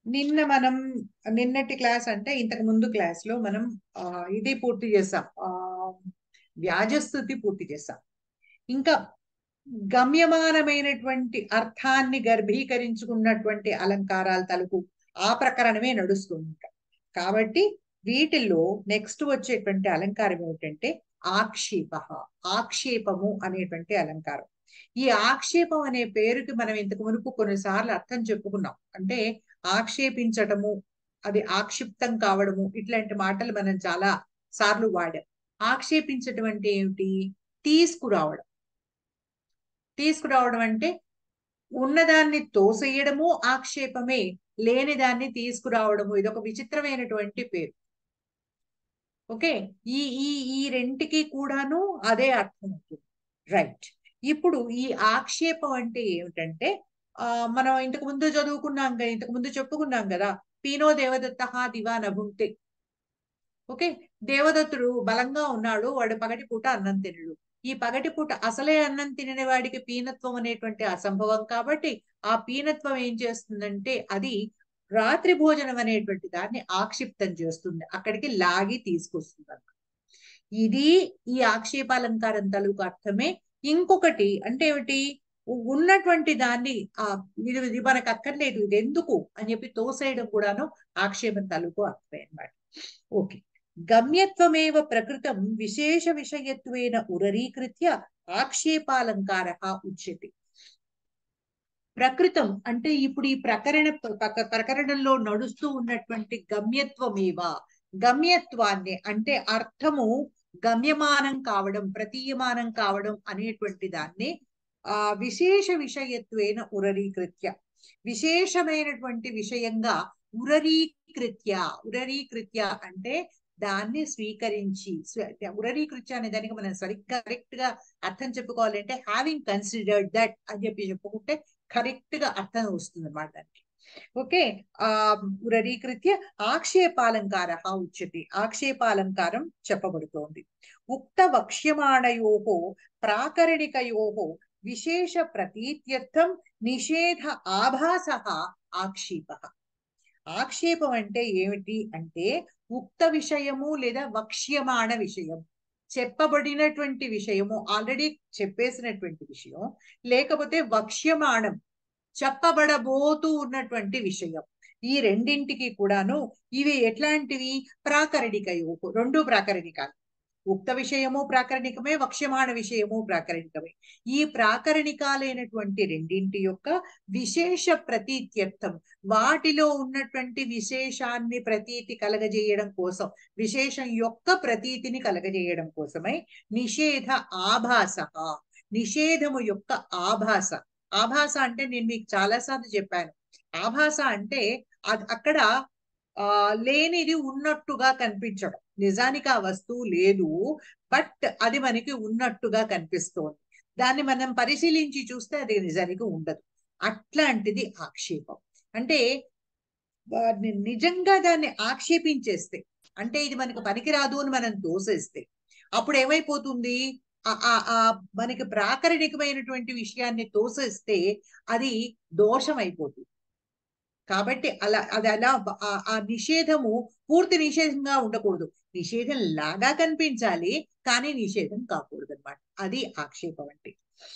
నిన్న మనం నిన్నటి క్లాస్ అంటే ఇంతకు ముందు క్లాస్ లో మనం ఆ, ఇది పూర్తి చేసాం ఆ వ్యాజస్థుతి పూర్తి చేసాం ఇంకా గమ్యమానమైనటువంటి అర్థాన్ని గర్భీకరించుకున్నటువంటి అలంకారాల తలుపు ఆ ప్రకరణమే నడుస్తుంది కాబట్టి వీటిల్లో నెక్స్ట్ వచ్చేటువంటి అలంకారం ఏమిటంటే ఆక్షేప ఆక్షేపము అనేటువంటి అలంకారం ఈ ఆక్షేపం అనే పేరుకి మనం ఇంతకు మునుపు కొన్నిసార్లు అర్థం చెప్పుకున్నాం అంటే ఆక్షేపించటము అది ఆక్షిప్తం కావడము ఇట్లాంటి మాటలు మనం చాలా సార్లు వాడాం ఆక్షేపించటం అంటే ఏమిటి తీసుకురావడం తీసుకురావడం అంటే ఉన్నదాన్ని తోసేయడము ఆక్షేపమే లేని దాన్ని తీసుకురావడము ఇది ఒక విచిత్రమైనటువంటి పేరు ఓకే ఈ ఈ ఈ రెంటికి కూడాను అదే అర్థం అవుతుంది రైట్ ఇప్పుడు ఈ ఆక్షేపం అంటే ఏమిటంటే ఆ మనం ఇంతకు ముందు చదువుకున్నాం కదా ఇంతకు ముందు చెప్పుకున్నాం కదా పీనో దేవదత్త దివా నభుంక్తే ఓకే దేవదత్తుడు బలంగా ఉన్నాడు వాడు పగటి పూట అన్నం తినడు ఈ పగటి పూట అసలే అన్నం తినని వాడికి పీనత్వం అనేటువంటి అసంభవం కాబట్టి ఆ పీనత్వం ఏం చేస్తుందంటే అది రాత్రి భోజనం అనేటువంటి దాన్ని ఆక్షిప్తం చేస్తుంది అక్కడికి లాగి తీసుకొస్తుంది అన్నమాట ఇది ఈ ఆక్షేపాలంకారం తలుపు అర్థమే ఇంకొకటి అంటే ఏమిటి ఉన్నటువంటి దాన్ని ఆ ఇది ఇది మనకు అక్కర్లేదు ఇది ఎందుకు అని చెప్పి తోసేయడం కూడాను ఆక్షేపం తలుపు అర్థమే అన్నమాట ఓకే గమ్యత్వమేవ ప్రకృతం విశేష విషయత్వేన ఉరరీకృత్య ఆక్షేపాలంకార ఉచ్యతే ప్రకృతం అంటే ఇప్పుడు ఈ ప్రకరణ ప్రక- ప్రకరణంలో నడుస్తూ ఉన్నటువంటి గమ్యత్వమేవ గమ్యత్వాన్ని అంటే అర్థము గమ్యమానం కావడం ప్రతీయమానం కావడం అనేటువంటి దాన్ని ఆ విశేష విషయత్వేన ఉరరీకృత్య విశేషమైనటువంటి విషయంగా ఉరరీకృత్య ఉరరీకృత్య అంటే దాన్ని స్వీకరించి స్వ- ఉరరీకృత్య అనే దానికి మనం సరిగ్గా కరెక్ట్ గా అర్థం చెప్పుకోవాలంటే హ్యావింగ్ కన్సిడర్డ్ దట్ అని చెప్పి చెప్పుకుంటే కరెక్ట్ గా అర్థం వస్తుంది అన్నమాట దానికి ఓకే ఆ ఉరరీకృత్య ఆక్షేపాలంకార ఉచ్యతే ఆక్షేపాలంకారం చెప్పబడుతోంది ఉక్త వక్ష్యమాణయోహో ప్రాకరణికయోహో విశేష ప్రతీత్యర్థం నిషేధ ఆభాస ఆక్షేప ఆక్షేపం అంటే ఏమిటి అంటే ఉక్త విషయము లేదా వక్ష్యమాణ విషయం చెప్పబడినటువంటి విషయము ఆల్రెడీ చెప్పేసినటువంటి విషయం లేకపోతే వక్ష్యమాణం చెప్పబడబోతూ ఉన్నటువంటి విషయం ఈ రెండింటికి కూడాను ఇవి ఎట్లాంటివి ప్రాకరణిక యోపు రెండు ప్రాకరణికాలు ఉక్త విషయము ప్రాకరణికమే వక్ష్యమాణ విషయము ప్రాకరణికమే ఈ ప్రాకరణికాలైనటువంటి రెండింటి యొక్క విశేష ప్రతీత్యర్థం వాటిలో ఉన్నటువంటి విశేషాన్ని ప్రతీతి కలగజేయడం కోసం విశేషం యొక్క ప్రతీతిని కలగజేయడం కోసమై నిషేధ ఆభాస నిషేధము యొక్క ఆభాస ఆభాస అంటే నేను మీకు చాలాసార్లు చెప్పాను ఆభాస అంటే అద్- అక్కడ ఆ లేనిది ఉన్నట్టుగా కనిపించడం నిజానికి ఆ వస్తువు లేదు బట్ అది మనకి ఉన్నట్టుగా కనిపిస్తోంది దాన్ని మనం పరిశీలించి చూస్తే అది నిజానికి ఉండదు అట్లాంటిది ఆక్షేపం అంటే వా- ని- నిజంగా దాన్ని ఆక్షేపించేస్తే అంటే ఇది మనకి పనికిరాదు అని మనం తోసేస్తే అప్పుడు ఏమైపోతుంది ఆ- ఆ ఆ మనకి ప్రాకరణికమైనటువంటి విషయాన్ని తోసేస్తే అది దోషం అయిపోతుంది కాబట్టి అలా అది అలా బ- ఆ- ఆ నిషేధము పూర్తి నిషేధంగా ఉండకూడదు నిషేధం లాగా కనిపించాలి కానీ నిషేధం కాకూడదు అనమాట అది ఆక్షేపం అంటే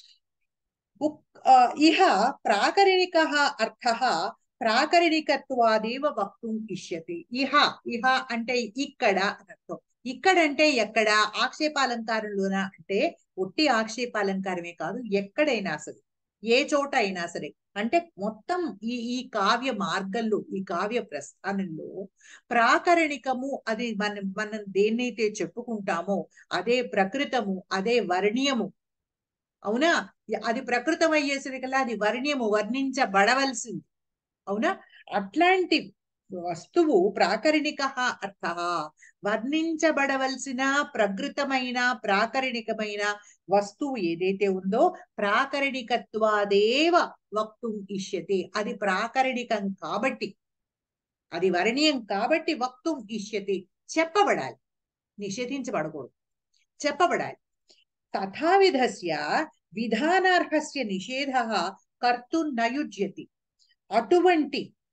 ఉక్- ఆ, ఇహ ప్రాకరణిక అర్థ ప్రాకరణికత్వాదేవ వక్తుం ఇష్యతి ఇహ ఇహ అంటే ఇక్కడ అని అర్థం ఇక్కడ అంటే ఎక్కడ ఆక్షేపాలంకారంలోన అంటే ఒట్టి ఆక్షేపాలంకారమే కాదు ఎక్కడైనా సరే ఏ చోట అయినా సరే అంటే మొత్తం ఈ ఈ కావ్య మార్గంలో ఈ కావ్య ప్రస్థానంలో ప్రాకరణికము అది మనం మనం దేన్నైతే చెప్పుకుంటామో అదే ప్రకృతము అదే వర్ణ్యము అవునా అది ప్రకృతం అయ్యేసరికల్లా అది వర్ణ్యము వర్ణించబడవలసింది అవునా అట్లాంటి వస్తువు ప్రాకరణిక అర్థ వర్ణించబడవలసిన ప్రకృతమైన ప్రాకరణికమైన వస్తువు ఏదైతే ఉందో ప్రాకరణికత్వాదేవ వక్తుం ఇష్యతే అది ప్రాకరణికం కాబట్టి అది వర్ణీయం కాబట్టి వక్తుం ఇష్యతే చెప్పబడాలి నిషేధించబడకూడదు చెప్పబడాలి తథావిధస్య విధానార్హస్య నిషేధ కర్తుం నయుజ్యతి అటువంటి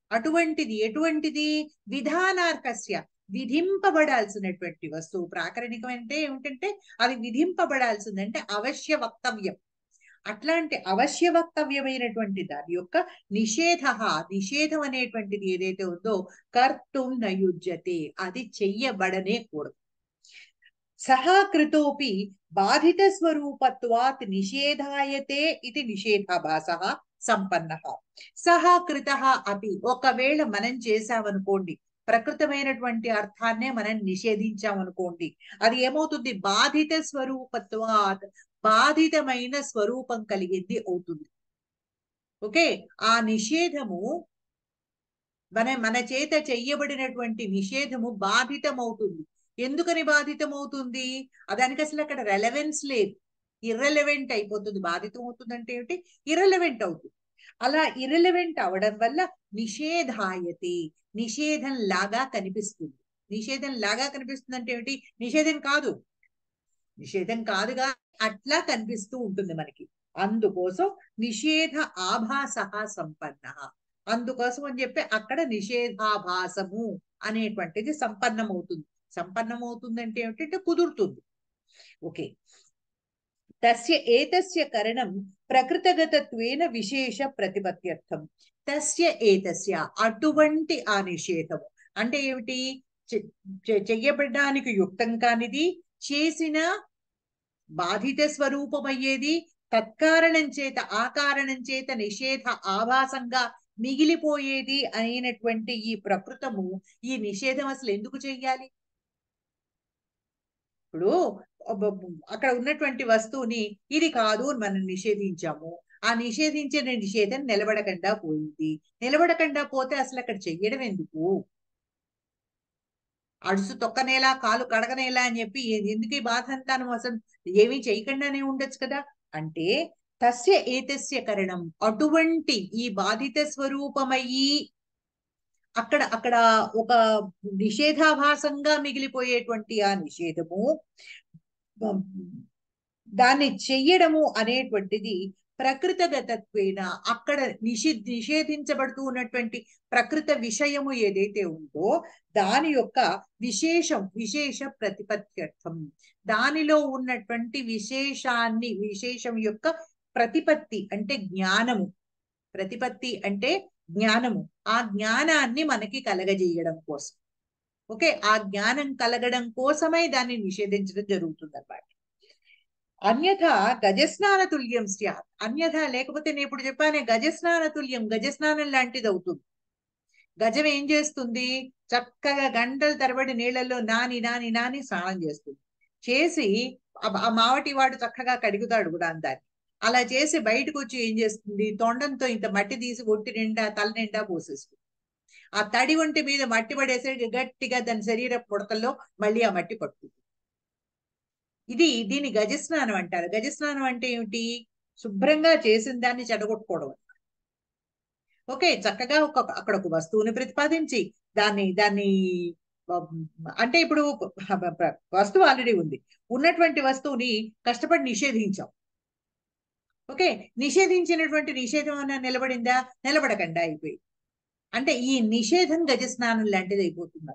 అటువంటిది ఎటువంటిది విధానార్హస్య విధింపబడాల్సినటువంటి వస్తువు ప్రాకరణికం అంటే ఏమిటంటే అది విధింపబడాల్సింది అంటే అవశ్య వక్తవ్యం అట్లాంటి అవశ్య వక్తవ్యమైనటువంటి దాని యొక్క నిషేధ నిషేధం అనేటువంటిది ఏదైతే ఉందో కర్తుం నయుజ్యతే అది చెయ్యబడనే కూడదు సహా కృతోపి బాధిత స్వరూపత్వాత్ నిషేధాయతే ఇది నిషేధాభాస సంపన్న సహా కృత అపి ఒకవేళ మనం చేశామనుకోండి ప్రకృతమైనటువంటి అర్థాన్నే మనం నిషేధించామనుకోండి అది ఏమవుతుంది బాధిత స్వరూపత్వాత్ బాధితమైన స్వరూపం కలిగింది అవుతుంది ఓకే ఆ నిషేధము మన మన చేత చెయ్యబడినటువంటి నిషేధము బాధితమవుతుంది ఎందుకని బాధితమవుతుంది దానికి అసలు అక్కడ రెలవెన్స్ లేదు ఇర్రెలవెంట్ అయిపోతుంది బాధితం అవుతుంది అంటే ఏమిటి ఇర్రెలవెంట్ అవుతుంది అలా ఇర్రెలవెంట్ అవడం వల్ల నిషేధాయతి నిషేధం లాగా కనిపిస్తుంది నిషేధం లాగా కనిపిస్తుంది అంటే ఏమిటి నిషేధం కాదు నిషేధం కాదుగా అట్లా కనిపిస్తూ ఉంటుంది మనకి అందుకోసం నిషేధ ఆభాస సంపన్న అందుకోసం అని చెప్పి అక్కడ నిషేధాభాసము అనేటువంటిది సంపన్నమవుతుంది సంపన్నమవుతుంది అంటే ఏమిటంటే కుదురుతుంది ఓకే తస్య ఏతస్య కరణం ప్రకృతగతత్వేన విశేష ప్రతిపత్త్యర్థం తస్య ఏతస్య అటువంటి ఆ నిషేధము అంటే ఏమిటి చెయ్యబడడానికి యుక్తం కానిది చేసిన బాధిత స్వరూపమయ్యేది తత్కారణం చేత ఆ కారణం చేత నిషేధ ఆభాసంగా మిగిలిపోయేది అయినటువంటి ఈ ప్రకృతము ఈ నిషేధం అసలు ఎందుకు చెయ్యాలి ఇప్పుడు అక్కడ ఉన్నటువంటి వస్తువుని ఇది కాదు అని మనం నిషేధించాము ఆ నిషేధించిన నిషేధం నిలబడకుండా పోయింది నిలబడకుండా పోతే అసలు అక్కడ చెయ్యడం ఎందుకు అడుసు తొక్కనేలా కాలు కడగనేలా అని చెప్పి ఎందుకు ఈ బాధ అంతాను అసలు ఏమీ చేయకుండానే ఉండొచ్చు కదా అంటే తస్య ఏతస్య కరణం అటువంటి ఈ బాధిత స్వరూపమయ్యి అక్కడ అక్కడ ఒక నిషేధాభాసంగా మిగిలిపోయేటువంటి ఆ నిషేధము దాన్ని చెయ్యడము అనేటువంటిది ప్రకృతగతత్వేన అక్కడ నిషి నిషేధించబడుతూ ఉన్నటువంటి ప్రకృత విషయము ఏదైతే ఉందో దాని యొక్క విశేషం విశేష ప్రతిపత్త్యర్థం దానిలో ఉన్నటువంటి విశేషాన్ని విశేషం యొక్క ప్రతిపత్తి అంటే జ్ఞానము ప్రతిపత్తి అంటే జ్ఞానము ఆ జ్ఞానాన్ని మనకి కలగజేయడం కోసం ఓకే ఆ జ్ఞానం కలగడం కోసమై దాన్ని నిషేధించడం జరుగుతుంది అన్నమాట అన్యథ గజస్నాన తుల్యం స్యాత్ అన్యథ లేకపోతే నేను ఇప్పుడు చెప్పానే గజస్నాన తుల్యం గజస్నానం లాంటిది అవుతుంది గజం ఏం చేస్తుంది చక్కగా గంటల తరబడి నీళ్ళల్లో నాని నాని నాని స్నానం చేస్తుంది చేసి ఆ మావటి వాడు చక్కగా కడుగుతాడు కూడా దాన్ని అలా చేసి బయటకు వచ్చి ఏం చేస్తుంది తొండంతో ఇంత మట్టి తీసి ఒంటి నిండా తల నిండా పోసేస్తుంది ఆ తడి ఒంటి మీద మట్టి పడేసే గట్టిగా దాని శరీర పుడతల్లో మళ్ళీ ఆ మట్టి పడుతుంది ఇది దీని గజస్నానం అంటారు గజస్నానం అంటే ఏమిటి శుభ్రంగా చేసిన దాన్ని చెడగొట్టుకోవడం ఓకే చక్కగా ఒక అక్కడ ఒక వస్తువుని ప్రతిపాదించి దాన్ని దాన్ని అంటే ఇప్పుడు వస్తువు ఆల్రెడీ ఉంది ఉన్నటువంటి వస్తువుని కష్టపడి నిషేధించాం ఓకే నిషేధించినటువంటి నిషేధం అన్న నిలబడిందా నిలబడకుండా అయిపోయి అంటే ఈ నిషేధం గజస్నానం లాంటిది అయిపోతుంది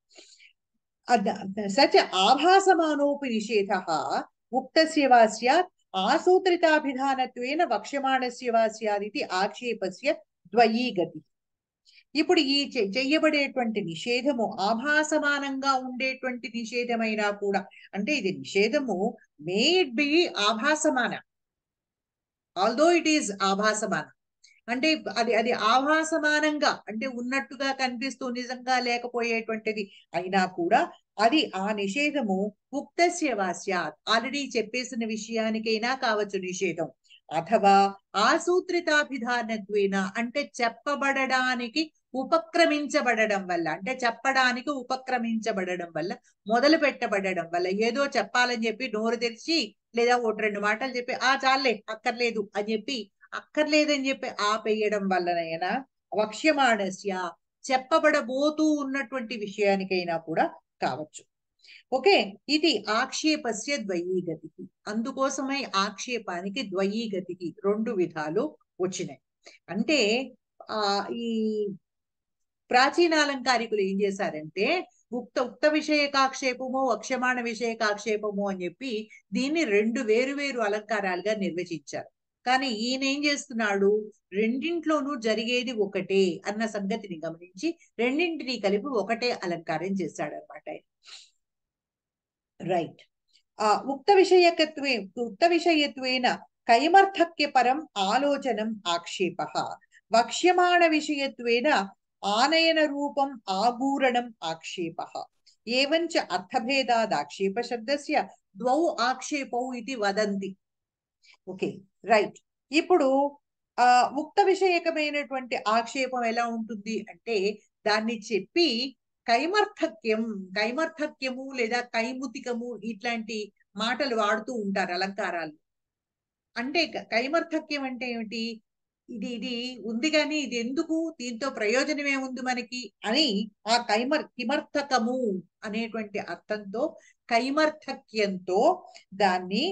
అన్నమాట సచ ఆభాసమానోపి నిషేధ ఉక్తస్య వా స్యాత్ ఆసూత్రితాభిధానత్వేన వక్ష్యమాణస్య వా స్యాదితి ఆక్షేపస్య ద్వయీ గతి ఇప్పుడు ఈ చెయ్యబడేటువంటి నిషేధము ఆభాసమానంగా ఉండేటువంటి నిషేధమైనా కూడా అంటే ఇది నిషేధము మే ఇట్ బి ఆభాసమాన ఆల్దో ఇట్ ఈస్ ఆభాసమాన అంటే అది అది ఆభాసమానంగా అంటే ఉన్నట్టుగా కనిపిస్తూ నిజంగా లేకపోయేటువంటిది అయినా కూడా అది ఆ నిషేధము ఉక్తస్య వాస్యాత్ ఆల్రెడీ చెప్పేసిన విషయానికైనా కావచ్చు నిషేధం అథవా ఆసూత్రితాభిధానత్వేన అంటే చెప్పబడడానికి ఉపక్రమించబడడం వల్ల అంటే చెప్పడానికి ఉపక్రమించబడడం వల్ల మొదలు పెట్టబడడం వల్ల ఏదో చెప్పాలని చెప్పి నోరు తెరిచి లేదా ఒకటి రెండు మాటలు చెప్పి ఆ చాలే అక్కర్లేదు అని చెప్పి అక్కర్లేదని చెప్పి ఆపేయడం వల్లనైనా వక్ష్యమాణస్య చెప్పబడబోతూ ఉన్నటువంటి విషయానికైనా కూడా కావచ్చు ఓకే ఇది ఆక్షేపస్య ద్వయీగతికి అందుకోసమై ఆక్షేపానికి ద్వయీగతికి రెండు విధాలు వచ్చినాయి అంటే ఆ ఈ ప్రాచీన అలంకారికులు ఏం చేశారంటే ఉక్త ఉక్త విషయకాక్షేపము వక్ష్యమాణ విషయకాక్షేపము అని చెప్పి దీన్ని రెండు వేరు వేరు అలంకారాలుగా నిర్వచించారు కానీ ఈయన ఏం చేస్తున్నాడు రెండింట్లోనూ జరిగేది ఒకటే అన్న సంగతిని గమనించి రెండింటిని కలిపి ఒకటే అలంకారం చేశాడు అనమాట రైట్ ఆ ఉక్త విషయకత్వే ఉక్త విషయత్వేన కైమర్థక్య పరం ఆలోచనం ఆక్షేప వక్ష్యమాణ విషయత్వేన ఆనయన రూపం ఆగూరణం ఆక్షేప ఏవంచ అర్థభేదాదాక్షేప శబ్దస్య ద్వౌ ఆక్షేపౌ ఇది వదంతి ఓకే రైట్ ఇప్పుడు ఆ ఉక్త విషయకమైనటువంటి ఆక్షేపం ఎలా ఉంటుంది అంటే దాన్ని చెప్పి కైమర్థక్యం కైమర్థక్యము లేదా కైముతికము ఇట్లాంటి మాటలు వాడుతూ ఉంటారు అలంకారాలు అంటే క- కైమర్థక్యం అంటే ఏమిటి ఇది ఇది ఉంది కానీ ఇది ఎందుకు దీంతో ప్రయోజనం ఏముంది మనకి అని ఆ కైమర్ కిమర్థకము అనేటువంటి అర్థంతో కైమర్థక్యంతో దాన్ని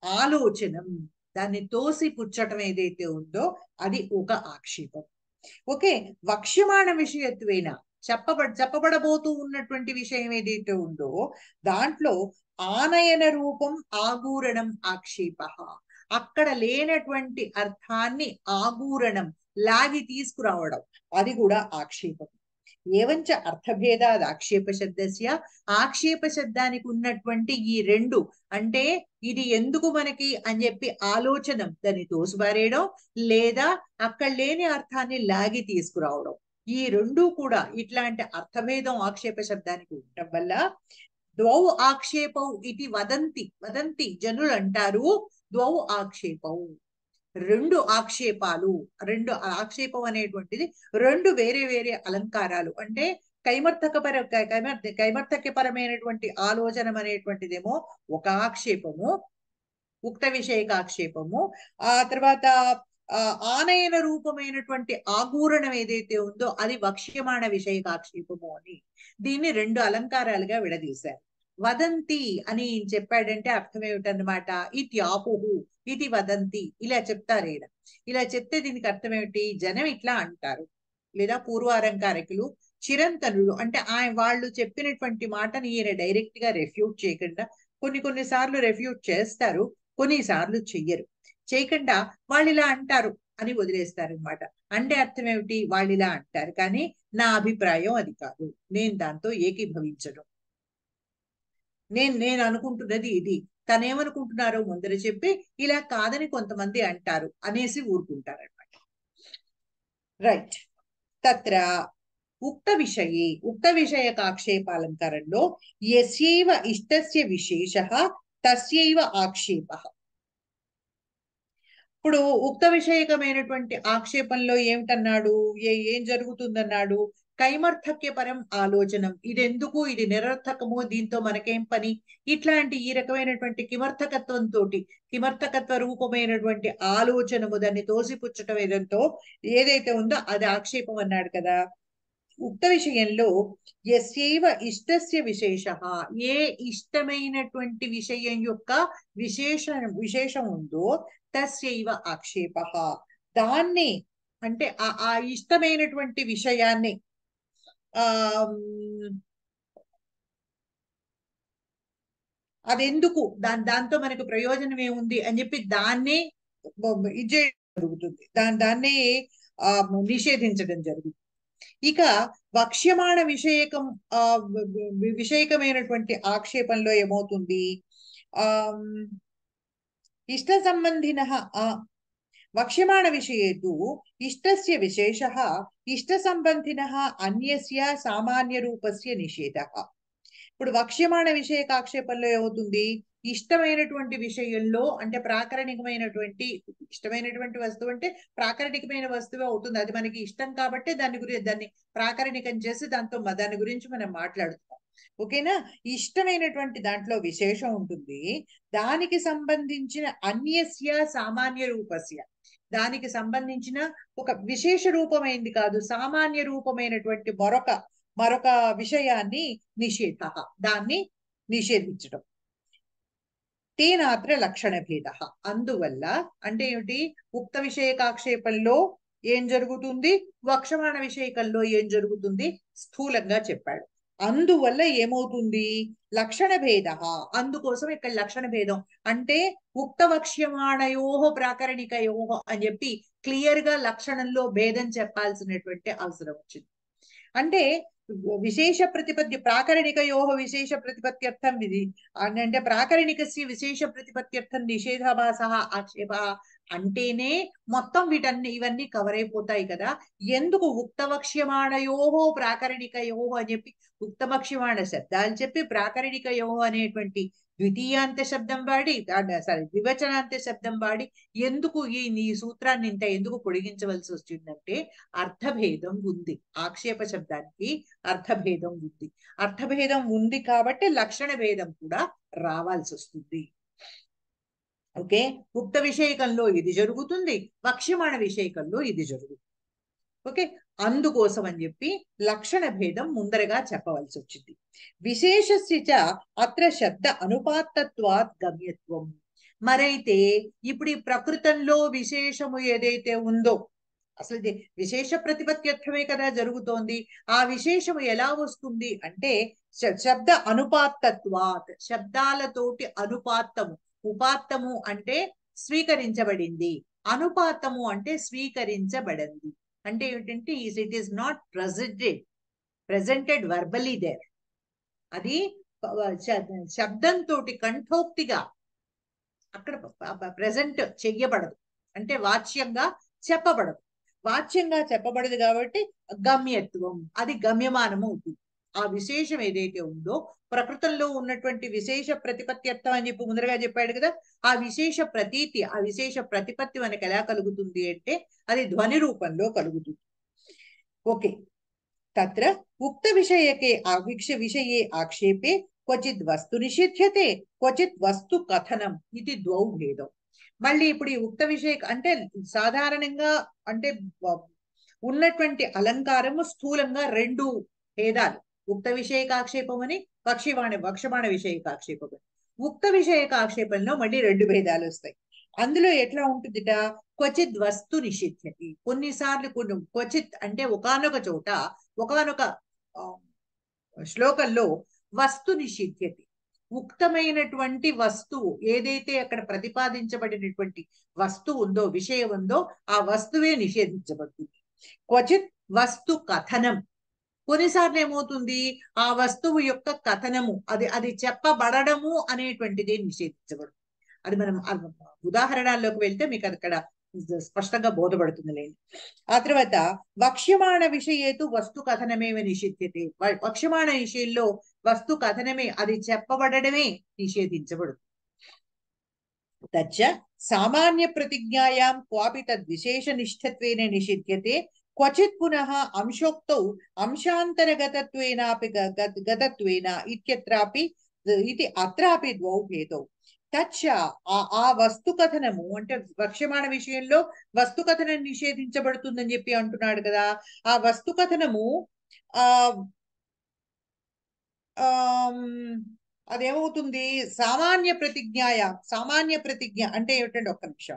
ఆలోచనం దాన్ని తోసి పుచ్చటం ఏదైతే ఉందో అది ఒక ఆక్షేపం ఓకే వక్ష్యమాణ విషయత్వేన చెప్పబ చెప్పబడబోతూ ఉన్నటువంటి విషయం ఏదైతే ఉందో దాంట్లో ఆనయన రూపం ఆగూరణం ఆక్షేప అక్కడ లేనటువంటి అర్థాన్ని ఆగూరణం లాగి తీసుకురావడం అది కూడా ఆక్షేపం ఏవంచ అర్థభేదాద్ ఆక్షేప శబ్దస్య ఆక్షేప శబ్దానికి ఉన్నటువంటి ఈ రెండు అంటే ఇది ఎందుకు మనకి అని చెప్పి ఆలోచన దాన్ని తోసిపారేయడం లేదా అక్కడ లేని అర్థాన్ని లాగి తీసుకురావడం ఈ రెండు కూడా ఇట్లాంటి అర్థభేదం ఆక్షేప శబ్దానికి ఉండటం వల్ల ద్వౌ ఆక్షేపౌ ఇది వదంతి వదంతి జనులు అంటారు ద్వౌ ఆక్షేపౌ రెండు ఆక్షేపాలు రెండు ఆక్షేపం అనేటువంటిది రెండు వేరే వేరే అలంకారాలు అంటే కైమర్థకపర కైమర్థ కైమర్థక్యపరమైనటువంటి ఆలోచన అనేటువంటిదేమో ఒక ఆక్షేపము ఉక్త విషయక ఆక్షేపము ఆ తర్వాత ఆ ఆనయన రూపమైనటువంటి ఆగూరణం ఏదైతే ఉందో అది వక్ష్యమాణ విషయక ఆక్షేపము అని దీన్ని రెండు అలంకారాలుగా విడదీశారు వదంతి అని చెప్పాడంటే అర్థం ఏమిటన్నమాట ఇది ఆపుహు ఇది వదంతి ఇలా చెప్తారు ఈయన ఇలా చెప్తే దీనికి అర్థం ఏమిటి జనం ఇట్లా అంటారు లేదా పూర్వాలంకారికులు చిరంతనులు అంటే ఆయన వాళ్ళు చెప్పినటువంటి మాటని ఈయన డైరెక్ట్ గా రెఫ్యూట్ చేయకుండా కొన్ని కొన్ని సార్లు రెఫ్యూట్ చేస్తారు కొన్నిసార్లు చెయ్యరు చేయకుండా వాళ్ళు ఇలా అంటారు అని వదిలేస్తారు అనమాట అంటే అర్థం ఏమిటి వాళ్ళు ఇలా అంటారు కానీ నా అభిప్రాయం అది కాదు నేను దాంతో ఏకీభవించను నేను నేను అనుకుంటున్నది ఇది తనేమనుకుంటున్నారో ముందర చెప్పి ఇలా కాదని కొంతమంది అంటారు అనేసి ఊరుకుంటారు అనమాట రైట్ తత్ర ఉక్త విషయే ఉక్త విషయకాక్షేపాలంకారంలో యస్యైవ ఇష్టస్య విశేష తస్యైవ ఆక్షేప ఇప్పుడు ఉక్త విషయకమైనటువంటి ఆక్షేపంలో ఏమిటన్నాడు ఏ ఏం జరుగుతుందన్నాడు కైమర్థక్యపరం ఆలోచనం ఇదెందుకు ఇది నిరర్థకము దీంతో మనకేం పని ఇట్లాంటి ఈ రకమైనటువంటి కిమర్థకత్వంతో కిమర్థకత్వ రూపమైనటువంటి ఆలోచనము దాన్ని తోసిపుచ్చటం ఏదంతో ఏదైతే ఉందో అది ఆక్షేపం అన్నాడు కదా ఉక్త విషయంలో ఎస్యైవ ఇష్టస్య విశేష ఏ ఇష్టమైనటువంటి విషయం యొక్క విశేష విశేషం ఉందో తస్యైవ ఆక్షేప దాన్ని అంటే ఆ ఆ ఇష్టమైనటువంటి విషయాన్ని ఆ అదెందుకు దాని దాంతో మనకు ప్రయోజనం ఏముంది అని చెప్పి దాన్నే ఇది జరుగుతుంది దాని దాన్నే ఆ నిషేధించడం జరుగుతుంది ఇక వక్ష్యమాణ విషయకం ఆ విషయకమైనటువంటి ఆక్షేపంలో ఏమవుతుంది ఆ ఇష్ట సంబంధిన వక్ష్యమాణ విషయే తు ఇష్టస్య విశేష ఇష్ట సంబంధిన అన్యస్య సామాన్య రూపస్య నిషేధ ఇప్పుడు వక్ష్యమాణ విషయకాక్షేపంలో ఏమవుతుంది ఇష్టమైనటువంటి విషయంలో అంటే ప్రాకరణికమైనటువంటి ఇష్టమైనటువంటి వస్తువు అంటే ప్రాకరణికమైన వస్తువు అవుతుంది అది మనకి ఇష్టం కాబట్టి దాని గురించి దాన్ని ప్రాకరణికం చేసి దాంతో దాని గురించి మనం మాట్లాడుతున్నాం ఓకేనా ఇష్టమైనటువంటి దాంట్లో విశేషం ఉంటుంది దానికి సంబంధించిన అన్యస్య సామాన్య రూపస్య దానికి సంబంధించిన ఒక విశేష రూపమైంది కాదు సామాన్య రూపమైనటువంటి మరొక మరొక విషయాన్ని నిషేధ దాన్ని నిషేధించడం తేనాత్ర లక్షణ భేద అందువల్ల అంటే ఏమిటి ఉక్త విషయకాక్షేపంలో ఏం జరుగుతుంది వక్షమాణ విషయకంలో ఏం జరుగుతుంది స్థూలంగా చెప్పాడు అందువల్ల ఏమవుతుంది లక్షణ భేద అందుకోసం ఇక్కడ లక్షణ భేదం అంటే ఉక్త వక్ష్యమాణయోహో ప్రాకరణికయోహో అని చెప్పి క్లియర్ గా లక్షణంలో భేదం చెప్పాల్సినటువంటి అవసరం వచ్చింది అంటే విశేష ప్రతిపత్తి ప్రాకరణికయోహ విశేష ప్రతిపత్త్యర్థం ఇది అంటే ప్రాకరణికస్య విశేష ప్రతిపత్త్యర్థం నిషేధాభాస ఆక్షేప అంటేనే మొత్తం వీటన్ని ఇవన్నీ కవర్ అయిపోతాయి కదా ఎందుకు ఉక్తవక్ష్యమాణయోహో ప్రాకరణికయోహో అని చెప్పి ఉక్తవక్ష్యమాణ శబ్దాలు చెప్పి ప్రాకరణికయోహో అనేటువంటి ద్వితీయాంత శబ్దం వాడి సారీ ద్వివచనాంత శబ్దం వాడి ఎందుకు ఈ ఈ సూత్రాన్ని ఇంత ఎందుకు పొడిగించవలసి వచ్చిందంటే అర్థభేదం ఉంది ఆక్షేప శబ్దానికి అర్థభేదం ఉంది అర్థభేదం ఉంది కాబట్టి లక్షణ భేదం కూడా రావాల్సి వస్తుంది ఓకే ఉక్త విషయకంలో ఇది జరుగుతుంది వక్ష్యమాణ విషయకంలో ఇది జరుగుతుంది ఓకే అందుకోసం అని చెప్పి లక్షణ భేదం ముందరగా చెప్పవలసి వచ్చింది విశేషస్య అత్ర శబ్ద అనుపాత్తత్వాత్ గమ్యత్వం మరైతే ఇప్పుడు ఈ ప్రకృతంలో విశేషము ఏదైతే ఉందో అసలు ఇది విశేష ప్రతిపత్త్యర్థమే కదా జరుగుతోంది ఆ విశేషము ఎలా వస్తుంది అంటే శబ్ద అనుపాత్తత్వాత్ శబ్దాలతోటి అనుపాత్తము ఉపాత్తము అంటే స్వీకరించబడింది అనుపాతము అంటే స్వీకరించబడింది అంటే ఏమిటంటే it is not presented presented verbally there అది శబ్దంతో కంఠోక్తిగా అక్కడ ప్రజెంట్ చెయ్యబడదు అంటే వాచ్యంగా చెప్పబడదు వాచ్యంగా చెప్పబడదు కాబట్టి గమ్యత్వం అది గమ్యమానము అవుతుంది ఆ విశేషం ఏదైతే ఉందో ప్రకృతంలో ఉన్నటువంటి విశేష ప్రతిపత్త్యర్థం అని చెప్పి ముందరగా చెప్పాడు కదా ఆ విశేష ప్రతీతి ఆ విశేష ప్రతిపత్తి మనకి ఎలా కలుగుతుంది అంటే అది ధ్వని రూపంలో కలుగుతుంది ఓకే తత్ర ఉక్త విషయకే ఆవిక్ష విషయే ఆక్షేపే క్వచిత్ వస్తు నిషిధ్యతే క్వచిత్ వస్తు కథనం ఇది ద్వౌ భేదం మళ్ళీ ఇప్పుడు ఈ ఉక్త విషయ అంటే సాధారణంగా అంటే ఉన్నటువంటి అలంకారము స్థూలంగా రెండు భేదాలు ఉక్త విషయకాక్షేపం అని పక్షివాణి వక్షమాణ విషయకాక్షేపం అని ఉక్త విషయకాక్షేపంలో మళ్ళీ రెండు భేదాలు వస్తాయి అందులో ఎట్లా ఉంటుందిట క్వచిత్ వస్తు నిషిధ్యతి కొన్నిసార్లు కొన్ని క్వచిత్ అంటే ఒకనొక చోట ఒకనొక శ్లోకంలో వస్తు నిషిధ్యతి ఉక్తమైనటువంటి వస్తువు ఏదైతే అక్కడ ప్రతిపాదించబడినటువంటి వస్తువు ఉందో విషయం ఉందో ఆ వస్తువే నిషేధించబడుతుంది క్వచిత్ వస్తు కథనం కొన్నిసార్లు ఏమవుతుంది ఆ వస్తువు యొక్క కథనము అది అది చెప్పబడము అనేటువంటిది నిషేధించబడు అది మనం ఉదాహరణల్లోకి వెళ్తే మీకు అక్కడ స్పష్టంగా బోధపడుతుంది లేండి ఆ తర్వాత వక్ష్యమాణ విషయేతు వస్తు కథనమేవ నిషిధ్యతే వక్ష్యమాణ విషయంలో వస్తు కథనమే అది చెప్పబడమే నిషేధించబడు తచ్చ సామాన్య ప్రతిజ్ఞాయాం క్వాపి తద్విశేష నిష్ఠత్వేన నిషిధ్యతే క్వచిత్ పునః అంశోక్తౌ అంశాంతరగతత్వేనాపి గతత్వేన ఇత్యత్రాపి ఇది అత్రాపి ద్వౌ భేదౌ తచ్చ ఆ వస్తు కథనము అంటే వక్ష్యమాణ విషయంలో వస్తు కథనం నిషేధించబడుతుందని చెప్పి అంటున్నాడు కదా ఆ వస్తు కథనము ఆ అదేమవుతుంది సామాన్య ప్రతిజ్ఞాయ సామాన్య ప్రతిజ్ఞ అంటే ఏమిటంటే ఒక్క నిమిషం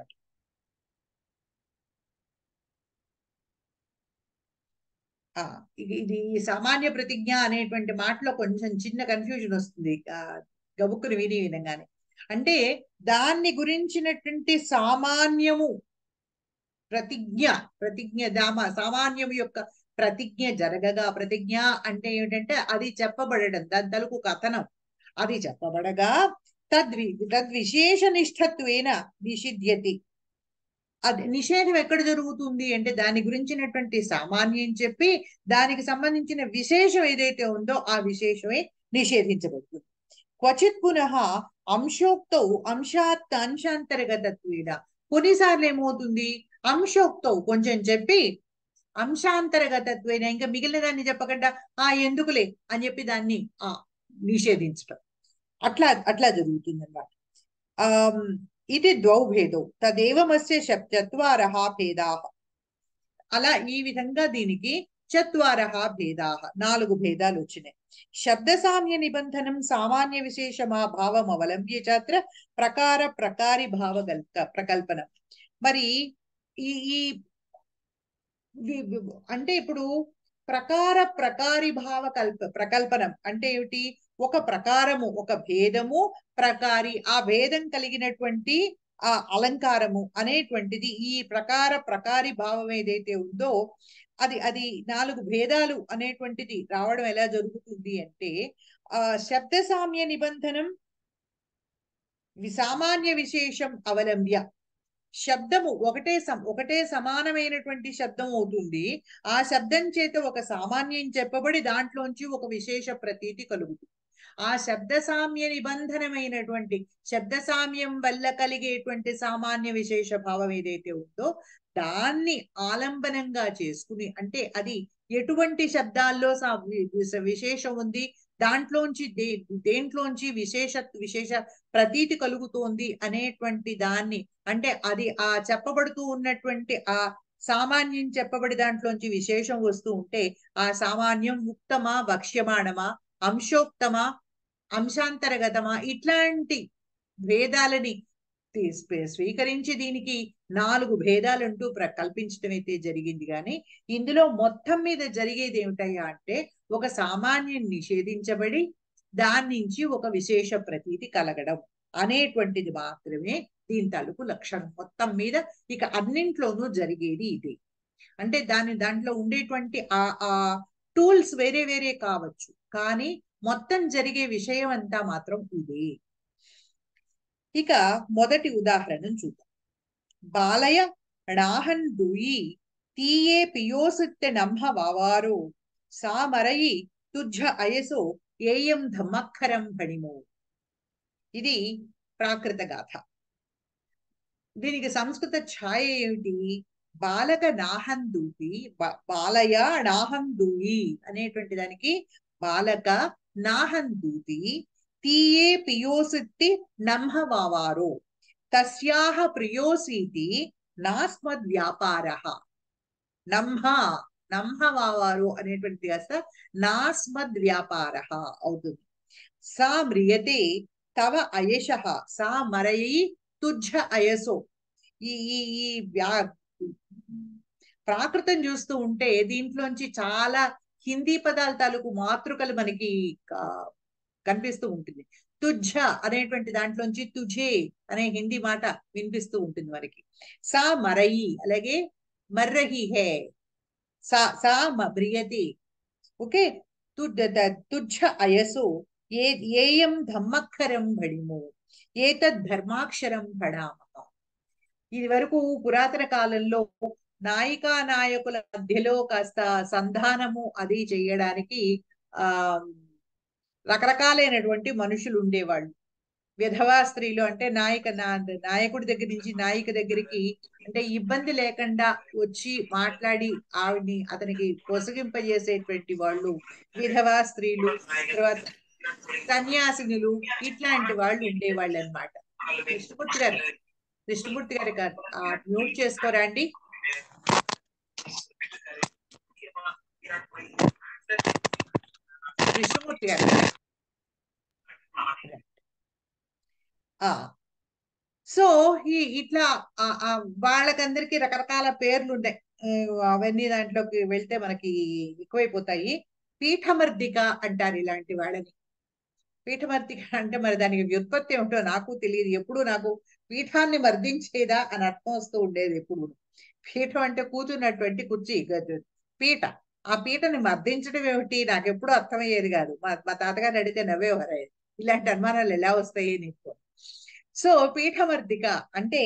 ఇది సామాన్య ప్రతిజ్ఞ అనేటువంటి మాటలో కొంచెం చిన్న కన్ఫ్యూజన్ వస్తుంది గబుక్కుని విని వినంగానే అంటే దాన్ని గురించినటువంటి సామాన్యము ప్రతిజ్ఞ ప్రతిజ్ఞ దామ సామాన్యం యొక్క ప్రతిజ్ఞ జరగగా ప్రతిజ్ఞ అంటే ఏమిటంటే అది చెప్పబడడం దాని తలుపు కథనం అది చెప్పబడగా తద్వి తద్విశేష నిష్ఠత్వేన నిషిధ్యతి అది నిషేధం ఎక్కడ జరుగుతుంది అంటే దాని గురించినటువంటి సామాన్యం చెప్పి దానికి సంబంధించిన విశేషం ఏదైతే ఉందో ఆ విశేషమే నిషేధించబడుతుంది క్వచిత్ పునః అంశోక్తౌ అంశాత్ అంశాంతర్గతత్వేన కొన్నిసార్లు ఏమవుతుంది అంశోక్తౌ కొంచెం చెప్పి అంశాంతర్గతత్వేన ఇంకా మిగిలిన దాన్ని చెప్పకుండా ఆ ఎందుకులే అని చెప్పి దాన్ని ఆ నిషేధించటం అట్లా అట్లా జరుగుతుంది అన్నమాట ఆ ఇది ద్వౌ భేదౌ తదేవమస్య చత్వార భేదా అలా ఈ విధంగా దీనికి చత్వార భేదా నాలుగు భేదాలు వచ్చినాయి శబ్ద సామ్య నిబంధనం సామాన్య విశేషమా భావం అవలంబ్య చాత్ర ప్రకార ప్రకారి భావ ప్రకల్పన మరి ఈ ఈ వి- వి- అంటే ఇప్పుడు ప్రకార ప్రకారి భావ కల్ప ప్రకల్పనం అంటే ఏమిటి ఒక ప్రకారము ఒక భేదము ప్రకారి ఆ భేదం కలిగినటువంటి ఆ అలంకారము అనేటువంటిది ఈ ప్రకార ప్రకారి భావం ఏదైతే ఉందో అది అది నాలుగు భేదాలు అనేటువంటిది రావడం ఎలా జరుగుతుంది అంటే ఆ శబ్ద సామ్య నిబంధనం వి- సామాన్య విశేషం అవలంబ్య శబ్దము ఒకటే సం ఒకటే సమానమైనటువంటి శబ్దం అవుతుంది ఆ శబ్దం చేత ఒక సామాన్యం చెప్పబడి దాంట్లోంచి ఒక విశేష ప్రతీతి కలుగుతుంది ఆ శబ్ద సామ్య నిబంధనమైనటువంటి శబ్ద సామ్యం వల్ల కలిగేటువంటి సామాన్య విశేష భావం ఏదైతే ఉందో దాన్ని ఆలంబనంగా చేసుకుని అంటే అది ఎటువంటి శబ్దాల్లో సా- వి- విశ- విశేషం ఉంది దాంట్లోంచి దే దేంట్లోంచి విశేష విశేష ప్రతీతి కలుగుతోంది అనేటువంటి దాన్ని అంటే అది ఆ చెప్పబడుతూ ఉన్నటువంటి ఆ సామాన్యం చెప్పబడి దాంట్లోంచి విశేషం వస్తూ ఉంటే ఆ సామాన్యం ముక్తమా వక్ష్యమాణమా అంశోక్తమా అంశాంతరగతమా ఇట్లాంటి భేదాలని తీ- స్వీ- స్వీకరించి దీనికి నాలుగు భేదాలంటూ ప్ర కల్పించడం అయితే జరిగింది కానీ ఇందులో మొత్తం మీద జరిగేది ఏమిటయ్యా అంటే ఒక సామాన్యం నిషేధించబడి దాని నుంచి ఒక విశేష ప్రతీతి కలగడం అనేటువంటిది మాత్రమే దీని తాలూకు లక్షణం మొత్తం మీద ఇక అన్నింట్లోనూ జరిగేది ఇది అంటే దాని దాంట్లో ఉండేటువంటి ఆ ఆ టూల్స్ వేరే వేరే కావచ్చు కానీ మొత్తం జరిగే విషయం అంతా మాత్రం ఇదే ఇక మొదటి ఉదాహరణను చూద్దాం బాలయ ణాహన్ దూయి తీయే పియోసిత్తె నమ్హ వావారో సామరయి తుజ్జ అయసో ఏయం ధమ్మక్కరం భణిమో ఇది ప్రాకృత గాథ దీనికి సంస్కృత ఛాయ ఏమిటి బాలక నాహందూతి బా- బాలయ నాహందూయి అనేటువంటి దానికి బాలక నాహందూతి తీయే పియోసిత్తి నంహ వావారో తస్యాహ ప్రియోసీతి నాస్మద్ వ్యాపార నంహ నంహ వావారు అనేటువంటి కాస్త నాస్మద్ వ్యాపార అవుతుంది సా మ్రియతే తవ అయశ సా మరయి తుజ్జ అయసో ఈ ఈ ఈ వ్యా ప్రాకృతం చూస్తూ ఉంటే దీంట్లోంచి చాలా హిందీ పదాల తాలూకు మాతృకలు మనకి క- కనిపిస్తూ ఉంటుంది తుజ్జ అనేటువంటి దాంట్లోంచి తుజే అనే హిందీ మాట వినిపిస్తూ ఉంటుంది మనకి సా మరయి అలాగే మర్రహి హే సా సా మ్రియతి ఓకే తుడ్ ద- తుజ్జ అయసో ఏ ఏయం ధమ్మక్కరం భడిమో ఏతద్ ధర్మాక్షరం భడామః ఇది వరకు పురాతన కాలంలో నాయికా నాయకుల మధ్యలో కాస్త సంధానము అది చేయడానికి ఆ రకరకాలైనటువంటి మనుషులు ఉండేవాళ్ళు విధవా స్త్రీలు అంటే నాయక నా- నాయకుడి దగ్గర నుంచి నాయిక దగ్గరికి అంటే ఇబ్బంది లేకుండా వచ్చి మాట్లాడి ఆవిడ్ని అతనికి పొసగింపజేసేటువంటి వాళ్ళు విధవా స్త్రీలు తర్వాత సన్యాసినులు ఇట్లాంటి వాళ్ళు ఉండేవాళ్ళు అన్నమాట కృష్ణమూర్తి గారు కృష్ణమూర్తి గారి కాదు ఆ మ్యూట్ చేసుకోరా అండి కృష్ణమూర్తి గారు ఆ సో ఈ ఇట్లా ఆ ఆ వాళ్ళకందరికీ రకరకాల పేర్లు ఉన్నాయి ఆ, అవన్నీ దాంట్లోకి వెళ్తే మనకి ఎక్కువైపోతాయి పీఠమర్దిక అంటారు ఇలాంటి వాళ్ళని పీఠమర్దిక అంటే మరి దానికి వ్యుత్పత్తి ఏమిటో నాకు తెలియదు ఎప్పుడు నాకు పీఠాన్ని మర్దించేదా అని అర్థం వస్తూ ఉండేది ఎప్పుడు పీఠం అంటే కూర్చున్నటువంటి కుర్చీ గది పీఠ ఆ పీటని మర్దించడం ఏమిటి నాకు ఎప్పుడు అర్థమయ్యేది కాదు మా మా తాతగారు అడిగితే నవ్వేవారు ఆయన. ఇలాంటి అనుమానాలు ఎలా వస్తాయి నీకు సో పీఠమర్దిక అంటే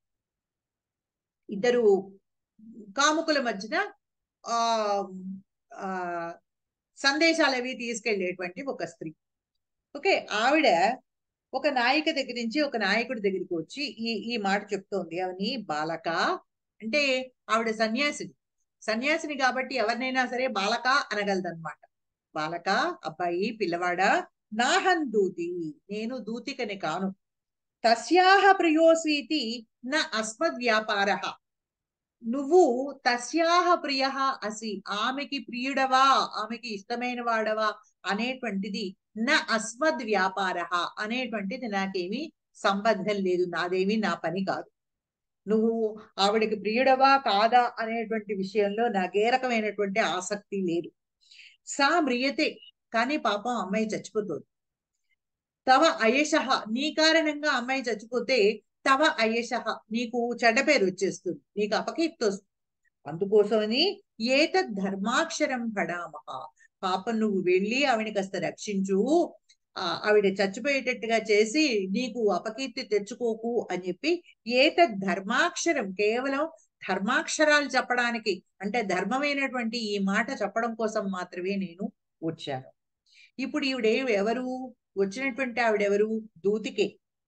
ఇద్దరు కాముకుల మధ్యన ఆ ఆ సందేశాలు అవి తీసుకెళ్లేటువంటి ఒక స్త్రీ ఓకే ఆవిడ ఒక నాయిక దగ్గర నుంచి ఒక నాయకుడి దగ్గరికి వచ్చి ఈ ఈ మాట చెప్తోంది అవని బాలక అంటే ఆవిడ సన్యాసిని సన్యాసిని కాబట్టి ఎవరినైనా సరే బాలక అనగలదన్నమాట బాలక అబ్బాయి పిల్లవాడా నాహన్ దూతి నేను దూతికని కాను తస్యాహ ప్రియోస్వీతి నా అస్మద్ వ్యాపార నువ్వు తస్యాహ ప్రియ అసి ఆమెకి ప్రియుడవా ఆమెకి ఇష్టమైన వాడవా అనేటువంటిది నా అస్మద్ వ్యాపార అనేటువంటిది నాకేమీ సంబంధం లేదు నాదేమీ నా పని కాదు నువ్వు ఆవిడకి ప్రియుడవా కాదా అనేటువంటి విషయంలో నాకు ఏ రకమైనటువంటి ఆసక్తి లేదు సా మ్రియతే కానీ పాపం అమ్మాయి చచ్చిపోతుంది తవ అయశ నీ కారణంగా అమ్మాయి చచ్చిపోతే తవ అయశ నీకు చెడ్డ పేరు వచ్చేస్తుంది నీకు అపకీర్తి వస్తుంది అందుకోసమని ఏతద్ ధర్మాక్షరం పడామహ పాపం నువ్వు వెళ్ళి ఆవిడ కాస్త రక్షించు ఆ, ఆవిడ చచ్చిపోయేటట్టుగా చేసి నీకు అపకీర్తి తెచ్చుకోకు అని చెప్పి ఏతద్ ధర్మాక్షరం కేవలం ధర్మాక్షరాలు చెప్పడానికి అంటే ధర్మమైనటువంటి ఈ మాట చెప్పడం కోసం మాత్రమే నేను వచ్చాను ఇప్పుడు ఈవిడ ఎవరు వచ్చినటువంటి ఆవిడెవరు దూతికే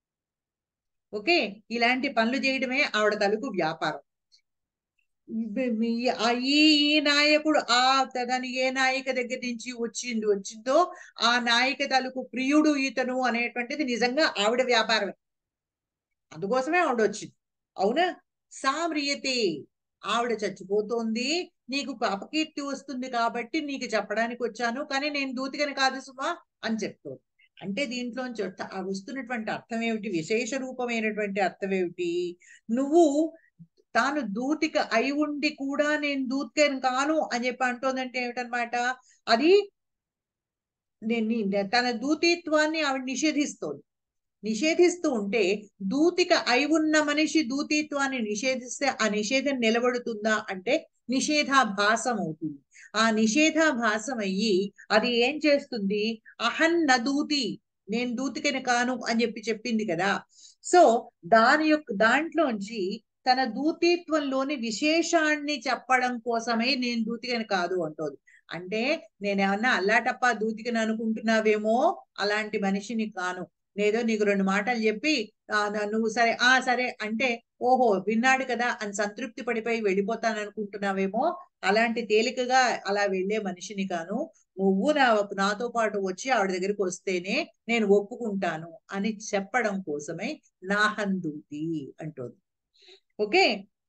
ఓకే ఇలాంటి పనులు చేయడమే ఆవిడ తలుపు వ్యాపారం ఇబ్బ- మీ- ఆ ఈ ఈ నాయకుడు ఆ తనని ఏ నాయిక దగ్గర నుంచి వచ్చింది వచ్చిందో ఆ నాయిక తాలూకు ప్రియుడు ఈతను అనేటువంటిది నిజంగా ఆవిడ వ్యాపారమే అందుకోసమే ఆవిడ వచ్చింది అవునా సామ్రియతే ఆవిడ చచ్చిపోతోంది నీకు అపకీర్తి వస్తుంది కాబట్టి నీకు చెప్పడానికి వచ్చాను కానీ నేను దూతికని కాదు సుమా అని చెప్తోంది అంటే దీంట్లోంచి అర్థ- ఆ వస్తున్నటువంటి అర్థం ఏమిటి విశేష రూపమైనటువంటి అర్థం ఏమిటి నువ్వు తాను దూతిక అయి ఉండి కూడా నేను దూతికని కాను అని చెప్పి అంటోందంటే ఏమిటనమాట అది నేను నీ- తన దూతిత్వాన్ని ఆవిడ నిషేధిస్తోంది నిషేధిస్తూ ఉంటే దూతిక అయి ఉన్న మనిషి దూతిత్వాన్ని నిషేధిస్తే ఆ నిషేధం నిలబడుతుందా అంటే నిషేధాభాసం అవుతుంది ఆ నిషేధాభాసం అయ్యి అది ఏం చేస్తుంది అహన్ నదూతి నేను దూతికని కాను అని చెప్పి చెప్పింది కదా సో దాని యొక్క దాంట్లోంచి తన దూతిత్వంలోని విశేషాన్ని చెప్పడం కోసమే నేను దూతికని కాదు అంటోంది అంటే నేనేమన్నా అల్లాటప్ప దూతికని అనుకుంటున్నావేమో అలాంటి మనిషిని కాను నేదో నీకు రెండు మాటలు చెప్పి ఆ, నా- నువ్వు సరే ఆ సరే అంటే ఓహో విన్నాడు కదా అని సంతృప్తి పడిపోయి వెళ్ళిపోతాను అనుకుంటున్నావేమో అలాంటి తేలికగా అలా వెళ్ళే మనిషిని కాను నువ్వు నా నాతో పాటు వచ్చి ఆవిడ దగ్గరికి వస్తేనే నేను ఒప్పుకుంటాను అని చెప్పడం కోసమే నాహందూతి అంటోంది ఓకే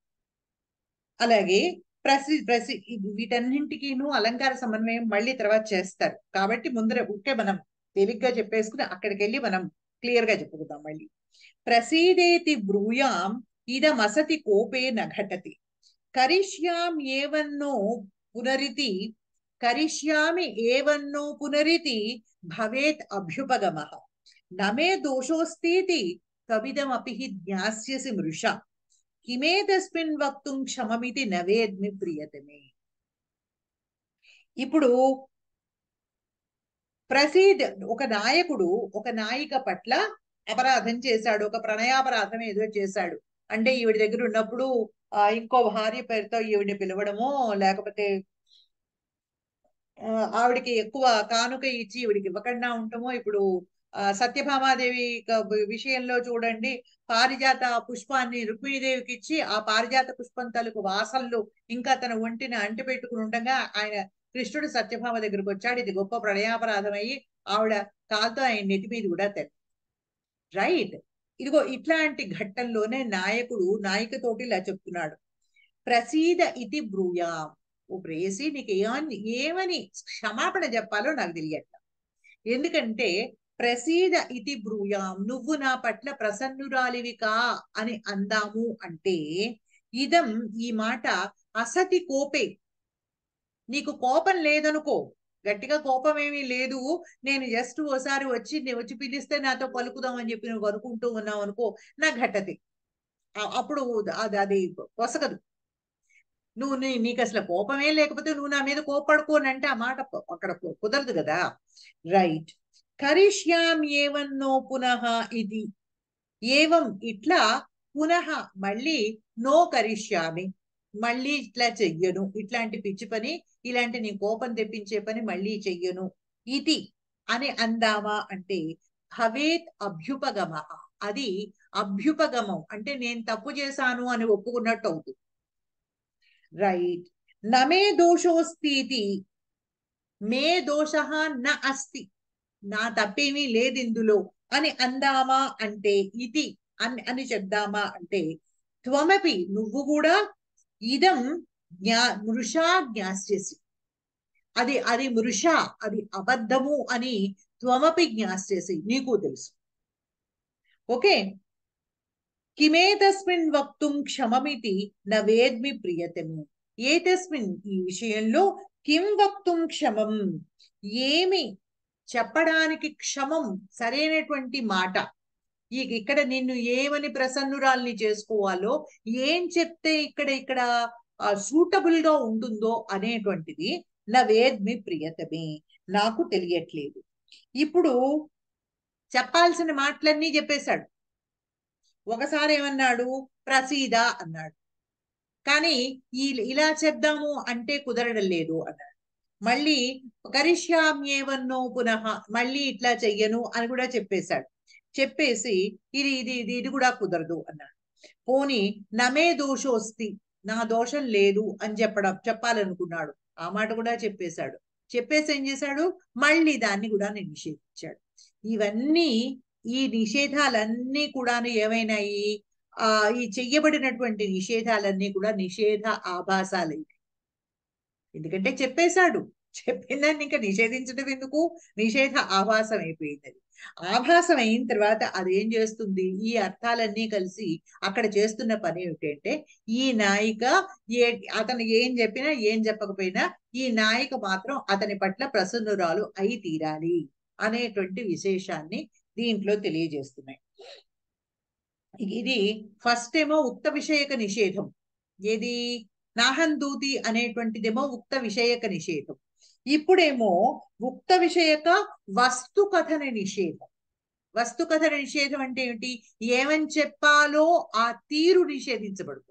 అలాగే ప్రసి ప్రసి ఇది వీటన్నింటికీను అలంకార సమన్వయం మళ్ళీ తర్వాత చేస్తారు కాబట్టి ముందర ఉంటే మనం తేలిగ్గా చెప్పేసుకుని అక్కడికి వెళ్ళి మనం క్లియర్ గా చెప్పుకుందాం మళ్ళీ ప్రసీదేతి బ్రూయాం ఇదమసతి కోపే నఘటతి కరిష్యాం ఏవన్నో పునరితి కరిష్యామి ఏవన్నో పునరితి భవేత్ అభ్యుపగమ నమే దోషోస్తీతి కవిదమపి హి జ్ఞాస్యసి మృష కిమేతస్మిన్ వక్తుం క్షమమితి నవేద్మి ప్రియతమే ఇప్పుడు ప్రసీద్ ఒక నాయకుడు ఒక నాయిక పట్ల అపరాధం చేశాడు ఒక ప్రణయాపరాధం ఏదో చేశాడు అంటే ఈవిడ దగ్గర ఉన్నప్పుడు ఆ ఇంకో భార్య పేరుతో ఈవిడిని పిలవడమో లేకపోతే ఆ, ఆవిడకి ఎక్కువ కానుక ఇచ్చి ఈవిడికి ఇవ్వకుండా ఉండటమో ఇప్పుడు ఆ, సత్యభామాదేవి క- విషయంలో చూడండి పారిజాత పుష్పాన్ని రుక్మిణీదేవికి ఇచ్చి ఆ పారిజాత పుష్పం తలుపు వాసనలు ఇంకా తన ఒంటిని అంటి పెట్టుకుని ఉండగా ఆయన కృష్ణుడు సత్యభామ దగ్గరకు వచ్చాడు ఇది గొప్ప ప్రణయాపరాధం అయ్యి ఆవిడ కాల్తో ఆయన నెత్తి మీద కూడా తెల్ల రైట్ ఇదిగో ఇట్లాంటి ఘట్టంలోనే నాయకుడు నాయికతోటి ఇలా చెప్తున్నాడు ప్రసీద ఇతి బ్రూయా ఓ ప్రేసి నీకు ఏమని ఏమని క్షమాపణ చెప్పాలో నాకు తెలియట్ల ఎందుకంటే ప్రసీద ఇతి బ్రూయాం నువ్వు నా పట్ల ప్రసన్నురాలివి కా అని అందాము అంటే ఇదం ఈ మాట అసతి కోపే నీకు కోపం లేదనుకో గట్టిగా కోపం ఏమీ లేదు నేను జస్ట్ ఓసారి వచ్చి నేను వచ్చి పిలిస్తే నాతో పలుకుదాం అని చెప్పి నువ్వు అనుకుంటూ ఉన్నావు అనుకో నా ఘటతి ఆ- అప్పుడు అది అది పొసగదు నువ్వు నీ నీకు అసలు కోపమే లేకపోతే నువ్వు నా మీద కోపడుకోనంటే ఆ మాట ప- అక్కడ కు- కుదరదు కదా రైట్ కరిష్యాం ఏవన్నో పునః ఇది ఏవం ఇట్లా పునః మళ్ళీ నో కరిష్యామి మళ్ళీ ఇట్లా చెయ్యను ఇట్లాంటి పిచ్చి పని ఇలాంటి నీ కోపం తెప్పించే పని మళ్ళీ చెయ్యను ఇది అని అందామా అంటే భవేత్ అభ్యుపగమ అది అభ్యుపగమం అంటే నేను తప్పు చేశాను అని ఒప్పుకున్నట్టు అవుతుంది రైట్ నమే దోషోస్తి మే దోష న అస్తి నా తప్పేమీ లేదు ఇందులో అని అందామా అంటే ఇది అని అని చెప్దామా అంటే త్వమపి నువ్వు కూడా ఇదం జ్ఞా మృషా జ్ఞాస్యసి అది అది మృష అది అబద్ధము అని త్వమపి జ్ఞాస్యసి నీకు తెలుసు ఓకే కిమేతస్మిన్ వక్తుం క్షమమితి నవేద్మి ప్రియతము ఏతస్మిన్ ఈ విషయంలో కిం వక్తుం క్షమం ఏమి చెప్పడానికి క్షమం సరైనటువంటి మాట ఈ ఇక్కడ నిన్ను ఏమని ప్రసన్నురాల్ని చేసుకోవాలో ఏం చెప్తే ఇక్కడ ఇక్కడ సూటబుల్ గా ఉంటుందో అనేటువంటిది నవేద్మి ప్రియతమే నాకు తెలియట్లేదు ఇప్పుడు చెప్పాల్సిన మాటలన్నీ చెప్పేశాడు ఒకసారి ఏమన్నాడు ప్రసీద అన్నాడు కానీ ఈ ఇలా చెప్దాము అంటే కుదరడం లేదు అన్నాడు మళ్ళీ కరిష్యామ్యేవన్నో పునః మళ్ళీ ఇట్లా చెయ్యను అని కూడా చెప్పేశాడు చెప్పేసి ఇది ఇది ఇది ఇది కూడా కుదరదు అన్నాడు పోని నమే దోషోస్తి నా దోషం లేదు అని చెప్పడం చెప్పాలనుకున్నాడు ఆ మాట కూడా చెప్పేశాడు చెప్పేసి ఏం చేశాడు మళ్ళీ దాన్ని కూడా నేను నిషేధించాడు ఇవన్నీ ఈ నిషేధాలన్నీ కూడాను ఏమైనాయి ఆ ఈ చెయ్యబడినటువంటి నిషేధాలన్నీ కూడా నిషేధ ఆభాసాలు ఎందుకంటే చెప్పేశాడు చెప్పిన దాన్ని ఇంకా నిషేధించడం ఎందుకు నిషేధ ఆభాసం అయిపోయింది అది ఆభాసం అయిన తర్వాత అదేం చేస్తుంది ఈ అర్థాలన్నీ కలిసి అక్కడ చేస్తున్న పని ఏమిటంటే ఈ నాయిక ఏ అతను ఏం చెప్పినా ఏం చెప్పకపోయినా ఈ నాయిక మాత్రం అతని పట్ల ప్రసన్నురాలు అయి తీరాలి అనేటువంటి విశేషాన్ని దీంట్లో తెలియజేస్తున్నాయి ఇది ఫస్ట్ ఏమో ఉక్త విషయక నిషేధం ఏది నాహందూతి అనేటువంటిదేమో ఉక్త విషయక నిషేధం ఇప్పుడేమో ఉక్త విషయక వస్తు కథన నిషేధం వస్తు కథన నిషేధం అంటే ఏమిటి ఏమని చెప్పాలో ఆ తీరు నిషేధించబడుతుంది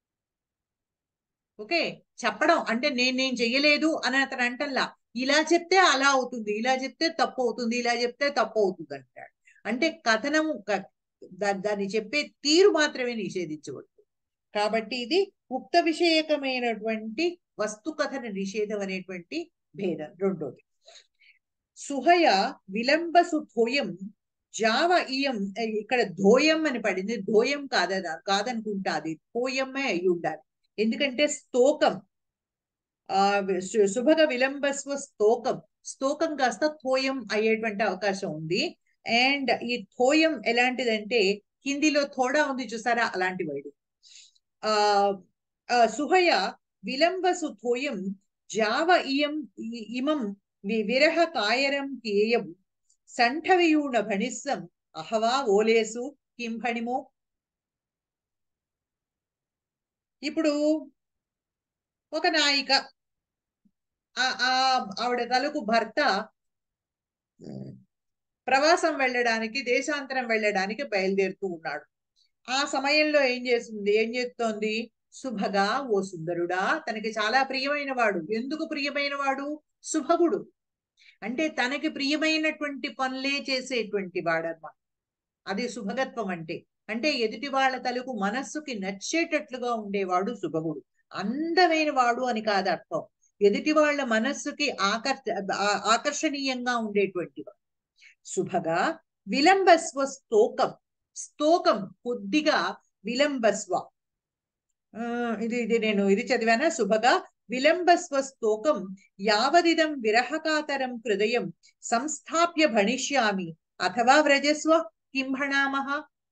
ఓకే చెప్పడం అంటే నేను నేను చెయ్యలేదు అని అతను అంటల్లా ఇలా చెప్తే అలా అవుతుంది ఇలా చెప్తే తప్పు అవుతుంది ఇలా చెప్తే తప్పు అవుతుంది అంటాడు అంటే కథనము దాన్ని చెప్పే తీరు మాత్రమే నిషేధించబడుతుంది కాబట్టి ఇది ఉక్త విషయకమైనటువంటి వస్తు కథన నిషేధం అనేటువంటి భేదం రెండోది సుహయ విలంబసు ధోయం జావ ఇయం ఇక్కడ ధోయం అని పడింది ధోయం కాదన కాదనుకుంటా అది ధోయమే అయి ఉండాలి ఎందుకంటే స్తోకం ఆ శుభగ విలంబస్వ స్తోకం స్తోకం కాస్త థోయం అయ్యేటువంటి అవకాశం ఉంది అండ్ ఈ థోయం ఎలాంటిదంటే హిందీలో థోడా ఉంది చూసారా అలాంటి వైడు ఆ సుహయ విలంబసు థోయం జావ ఇయం ఇమం విరహ కాయరం కేయం సంఠవియూణ భణిస్సం అహవా ఓలేసు కింభణిమో ఇప్పుడు ఒక నాయిక ఆవిడ తలకు భర్త ప్రవాసం వెళ్ళడానికి దేశాంతరం వెళ్ళడానికి బయలుదేరుతూ ఉన్నాడు ఆ సమయంలో ఏం చేస్తుంది ఏం చేస్తోంది శుభగా ఓ సుందరుడా తనకి చాలా ప్రియమైన వాడు ఎందుకు ప్రియమైన వాడు శుభగుడు అంటే తనకి ప్రియమైనటువంటి పనులే చేసేటువంటి వాడన్నమాట అది శుభగత్వం అంటే అంటే ఎదుటి వాళ్ళ తలకు మనస్సుకి నచ్చేటట్లుగా ఉండేవాడు శుభగుడు అందమైన వాడు అని కాదు అర్థం ఎదుటి వాళ్ళ మనస్సుకి ఆకర్ష ఆకర్షణీయంగా ఉండేటువంటి వాడు శుభగా విలంబస్వ స్తోకం స్తోకం కొద్దిగా విలంబస్వ ఇది ఇది నేను ఇది చదివానా శుభగా విలంబస్వ స్తోకం యావదిదం విరహకాతరం హృదయం సంస్థాప్య భణిష్యామి అథవా వ్రజస్వ కింభణామహ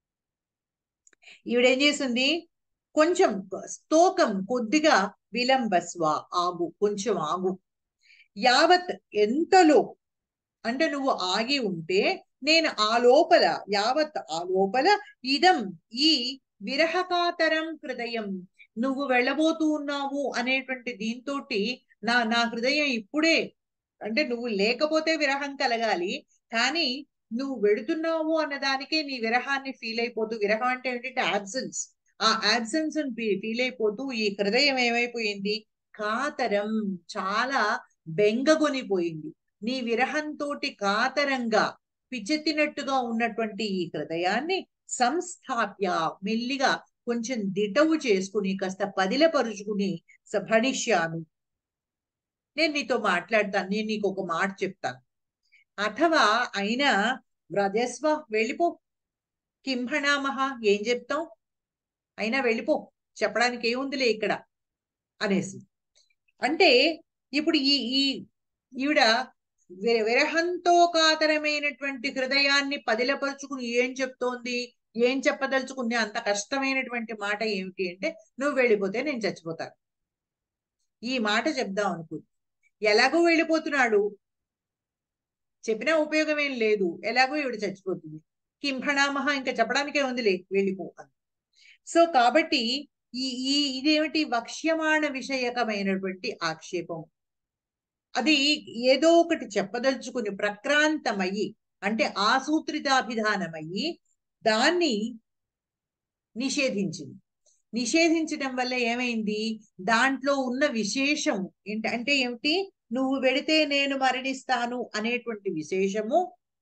ఈవిడేం చేసింది కొంచెం స్తోకం కొద్దిగా విలంబస్వ ఆగు కొంచెం ఆగు యావత్ ఎంతలో అంటే నువ్వు ఆగి ఉంటే నేను ఆ లోపల యావత్ ఆ లోపల ఇదం ఈ విరహకాతరం హృదయం నువ్వు వెళ్ళబోతూ ఉన్నావు అనేటువంటి దీంతో నా నా హృదయం ఇప్పుడే అంటే నువ్వు లేకపోతే విరహం కలగాలి కానీ నువ్వు వెడుతున్నావు అన్నదానికే నీ విరహాన్ని ఫీల్ అయిపోతూ విరహం అంటే ఏంటంటే యాబ్సెన్స్ ఆ యాబ్సెన్స్ ఫీల్ అయిపోతూ ఈ హృదయం ఏమైపోయింది కాతరం చాలా బెంగగొనిపోయింది నీ విరహంతో కాతరంగా పిచ్చెత్తినట్టుగా ఉన్నటువంటి ఈ హృదయాన్ని సంస్థాప్య మెల్లిగా కొంచెం దిటవు చేసుకుని కాస్త పదిలపరుచుకుని భణిష్యామి నేను నీతో మాట్లాడతాను నేను నీకు ఒక మాట చెప్తాను అథవా అయినా వ్రజస్వ వెళ్ళిపో కింభణామహ ఏం చెప్తాం అయినా వెళ్ళిపో చెప్పడానికి ఏముందిలే ఇక్కడ అనేసి అంటే ఇప్పుడు ఈ ఈ ఈవిడ విరహంతో కాతరమైనటువంటి హృదయాన్ని పదిలపరుచుకుని ఏం చెప్తోంది ఏం చెప్పదలుచుకుంది అంత కష్టమైనటువంటి మాట ఏమిటి అంటే నువ్వు వెళ్ళిపోతే నేను చచ్చిపోతాను ఈ మాట చెప్దాం అనుకుంది ఎలాగో వెళ్ళిపోతున్నాడు చెప్పినా ఉపయోగం ఏం లేదు ఎలాగో ఈవిడ చచ్చిపోతుంది కింఫణామహ ఇంకా చెప్పడానికే ఉందిలే వెళ్ళిపో అని సో కాబట్టి ఈ ఈ ఇదేమిటి వక్ష్యమాణ విషయకమైనటువంటి ఆక్షేపం అది ఏదో ఒకటి చెప్పదలుచుకుని ప్రక్రాంతమయ్యి అంటే ఆసూత్రితాభిధానమయ్యి దాన్ని నిషేధించింది నిషేధించడం వల్ల ఏమైంది దాంట్లో ఉన్న విశేషం ఏంటి అంటే ఏమిటి నువ్వు వెడితే నేను మరణిస్తాను అనేటువంటి విశేషము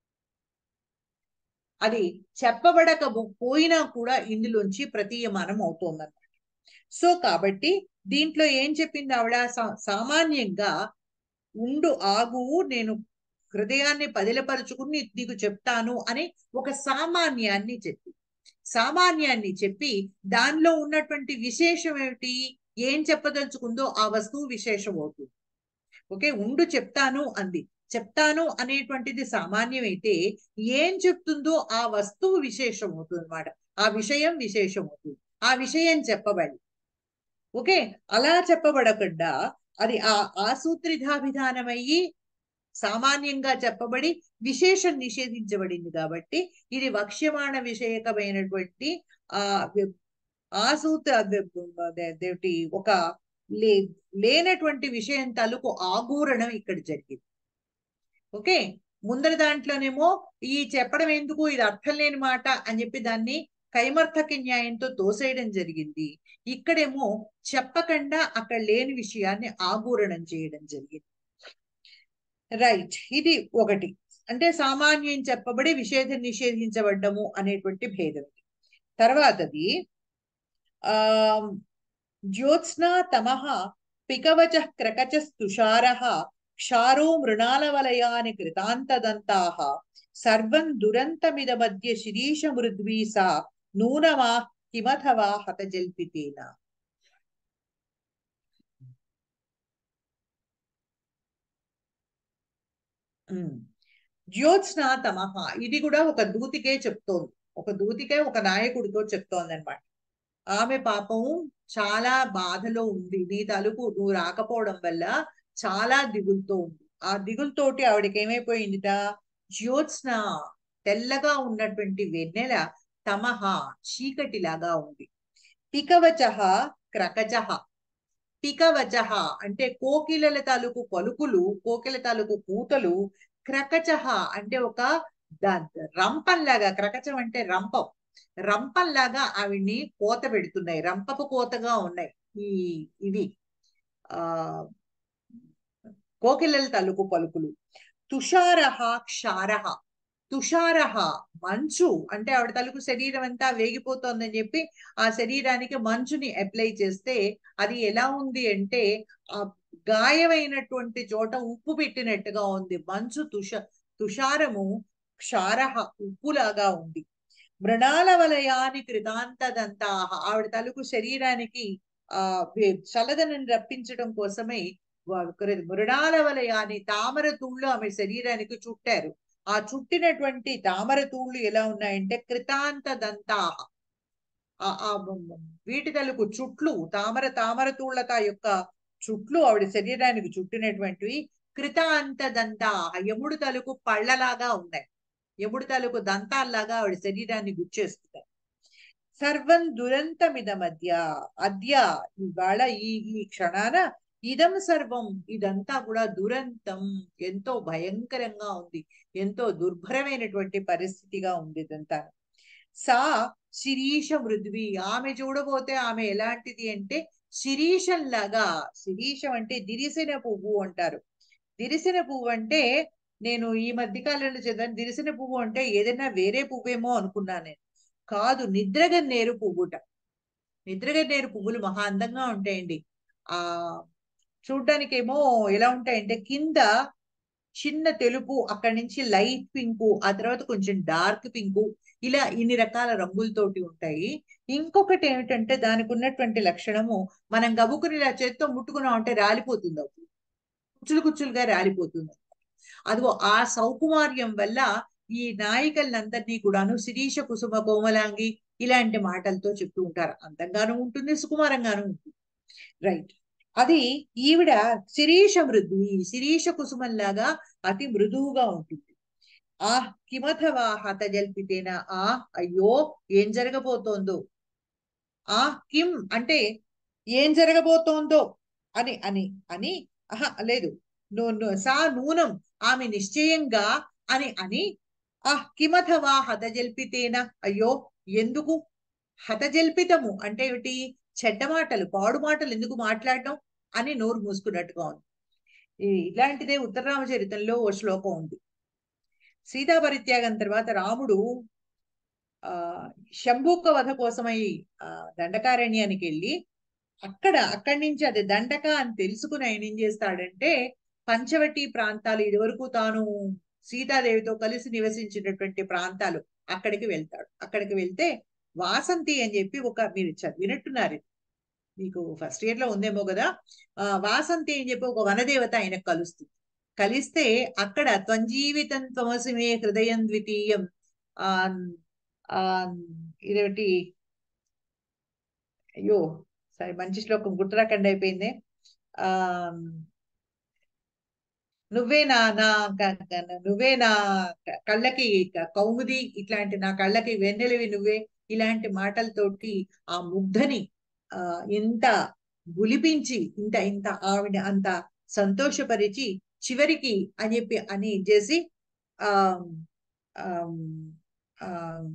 అది చెప్పబడక పోయినా కూడా ఇందులోంచి ప్రతీయమానం అవుతోందన్నమాట సో కాబట్టి దీంట్లో ఏం చెప్పింది ఆవిడ సా- సామాన్యంగా ఉండు ఆగు నేను హృదయాన్ని పదిలపరుచుకుని నీకు చెప్తాను అని ఒక సామాన్యాన్ని చెప్పి సామాన్యాన్ని చెప్పి దానిలో ఉన్నటువంటి విశేషం ఏమిటి ఏం చెప్పదలుచుకుందో ఆ వస్తువు విశేషం అవుతుంది ఓకే ఉండు చెప్తాను అంది చెప్తాను అనేటువంటిది సామాన్యమైతే ఏం చెప్తుందో ఆ వస్తువు విశేషం అవుతుంది అనమాట ఆ విషయం విశేషం అవుతుంది ఆ విషయం చెప్పబడి ఓకే అలా చెప్పబడకుండా అది ఆ ఆసూత్రితాభిధానమయ్యి సామాన్యంగా చెప్పబడి విశేషం నిషేధించబడింది కాబట్టి ఇది వక్ష్యమాణ విషయకమైనటువంటి ఆ వి- ఆసూత్ర వి- అదేంటి ఒక లే లేనటువంటి విషయం తాలూకు ఆగూరణం ఇక్కడ జరిగింది ఓకే ముందర దాంట్లోనేమో ఈ చెప్పడం ఎందుకు ఇది అర్థం లేని మాట అని చెప్పి దాన్ని కైమర్థక న్యాయంతో తోసేయడం జరిగింది ఇక్కడేమో చెప్పకుండా అక్కడ లేని విషయాన్ని ఆగూరణం చేయడం జరిగింది రైట్ ఇది ఒకటి అంటే సామాన్యం చెప్పబడి విషేధం నిషేధించబడ్డము అనేటువంటి భేదం ఇది. తర్వాతది ఆ జ్యోత్స్నా తమః పికవచ క్రకచస్తుషారః క్షారో మృణాలవలయాని కృతాంతదంతాః సర్వం దురంతమిద మధ్య శిరీష మృద్వీ సా నూనమా కిమథవా హతజల్పితేన ఉమ్. జ్యోత్స్న తమహ ఇది కూడా ఒక దూతికే చెప్తోంది ఒక దూతికే ఒక నాయకుడితో చెప్తోంది అనమాట ఆమె పాపం చాలా బాధలో ఉంది నీ తలుపు నువ్వు రాకపోవడం వల్ల చాలా దిగులుతో ఉంది ఆ దిగులుతోటి ఆవిడకి ఏమైపోయిందిట జ్యోత్స్న తెల్లగా ఉన్నటువంటి వెన్నెల తమహ చీకటిలాగా ఉంది పికవచహ క్రకచహ పికవచహ అంటే కోకిలల తాలూకు పలుకులు కోకిల తాలూకు కూతలు క్రకచహ అంటే ఒక ద- రంపంలాగా క్రకచం అంటే రంపం రంపంలాగా ఆవిడ్ని కోత పెడుతున్నాయి రంపపు కోతగా ఉన్నాయి ఈ ఇవి ఆ కోకిలల తాలూకు పలుకులు తుషారహ క్షారహ తుషారహ మంచు అంటే ఆవిడ తలుకు శరీరం అంతా వేగిపోతోందని చెప్పి ఆ శరీరానికి మంచుని అప్లై చేస్తే అది ఎలా ఉంది అంటే ఆ గాయమైనటువంటి చోట ఉప్పు పెట్టినట్టుగా ఉంది మంచు తుష తుషారము క్షారహ ఉప్పులాగా ఉంది మృణాల వలయాని కృతాంతదంతా ఆవిడ తలుకు శరీరానికి ఆ వే- చల్లదనం రప్పించడం కోసమై వా- కృ- మృణాల వలయాని తామర తూళ్ళు ఆమె శరీరానికి చుట్టారు ఆ చుట్టినటువంటి తామర తూళ్ళు ఎలా ఉన్నాయంటే కృతాంత దంతాహ ఆ ఆ బొమ్మ- వీటి తలుకు చుట్లు తామర తామర తూళ్ళత యొక్క చుట్లు ఆవిడ శరీరానికి చుట్టినటువంటివి కృతాంత దంతాహ యముడు తలుకు పళ్ళలాగా ఉన్నాయి యముడు తలుకు దంతాల్లాగా ఆవిడ శరీరాన్ని గుచ్చేస్తున్నాయి సర్వం దురంతమిద మధ్య అద్య ఇవాళ ఈ ఈ క్షణాన ఇదం సర్వం ఇదంతా కూడా దురంతం ఎంతో భయంకరంగా ఉంది ఎంతో దుర్భరమైనటువంటి పరిస్థితిగా ఉంది ఇదంతా సా శిరీష మృద్వి ఆమె చూడబోతే ఆమె ఎలాంటిది అంటే శిరీషంలాగా శిరీషం అంటే దిరిసిన పువ్వు అంటారు దిరిసిన పువ్వు అంటే నేను ఈ మధ్య కాలంలో చదివాను దిరిసిన పువ్వు అంటే ఏదైనా వేరే పువ్వేమో అనుకున్నాను నేను కాదు నిద్రగన్నేరు పువ్వుట నిద్రగన్నేరు పువ్వులు మహా అందంగా ఉంటాయండి ఆ చూడ్డానికేమో ఎలా ఉంటాయంటే కింద చిన్న తెలుపు అక్కడి నుంచి లైట్ పింకు ఆ తర్వాత కొంచెం డార్క్ పింకు ఇలా ఇన్ని రకాల రంగులతోటి ఉంటాయి ఇంకొకటి ఏమిటంటే దానికి ఉన్నటువంటి లక్షణము మనం గబుకుని ఇలా చేత్తో ముట్టుకున్నాం అంటే రాలిపోతుంది అప్పుడు కుచ్చులు కుచ్చులుగా రాలిపోతుంది అదిగో ఆ సౌకుమార్యం వల్ల ఈ నాయికలందరినీ కూడాను శిరీష కుసుమ కోమలాంగి ఇలాంటి మాటలతో చెప్తూ ఉంటారు అందంగాను ఉంటుంది సుకుమారంగాను ఉంటుంది రైట్ అది ఈవిడ శిరీష మృద్వి శిరీష కుసుమంలాగా అతి మృదువుగా ఉంటుంది ఆ కిమథవా హత జల్పితేన ఆ అయ్యో ఏం జరగబోతోందో ఆ కిం అంటే ఏం జరగబోతోందో అని అని అని ఆహా లేదు ను- ను- సా నూనం ఆమె నిశ్చయంగా అని అని ఆ కిమథవా హతజల్పితేన అయ్యో ఎందుకు హతజల్పితము అంటే ఏమిటి చెడ్డ మాటలు పాడు మాటలు ఎందుకు మాట్లాడడం అని నోరు మూసుకున్నట్టుగా ఉంది ఈ- ఇలాంటిదే ఉత్తరరామచరితంలో ఓ శ్లోకం ఉంది సీతా పరిత్యాగం తర్వాత రాముడు ఆ శంభూక వధ కోసమై ఆ దండకారణ్యానికి వెళ్ళి అక్కడ అక్కడి నుంచి అది దండక అని తెలుసుకుని ఆయన ఏం చేస్తాడంటే పంచవటి ప్రాంతాలు ఇదివరకు తాను సీతాదేవితో కలిసి నివసించినటువంటి ప్రాంతాలు అక్కడికి వెళ్తాడు అక్కడికి వెళ్తే వాసంతి అని చెప్పి ఒక మీరు చదివినట్టున్నారు ఇది. మీకు ఫస్ట్ ఇయర్ లో ఉందేమో కదా ఆ వాసంతి అని చెప్పి ఒక వనదేవత ఆయనకు కలుస్తుంది కలిస్తే అక్కడ త్వంజీవితం త్వమసి మే హృదయం ద్వితీయం ఆ ఆ ఇదేమిటి అయ్యో సరే మంచి శ్లోకం గుర్తురాకండి అయిపోయింది ఆ నువ్వే నా నా క- క- నువ్వే నా క- కళ్ళకి క- కౌముది ఇట్లాంటి నా కళ్ళకి వెన్నెలవి నువ్వే ఇలాంటి మాటలతోటి ఆ ముగ్ధని ఆ ఇంత గులిపించి ఇంత ఇంత ఆవిడ అంత సంతోషపరిచి చివరికి అని చెప్పి అని చేసి ఆ ఆమ్, ఆ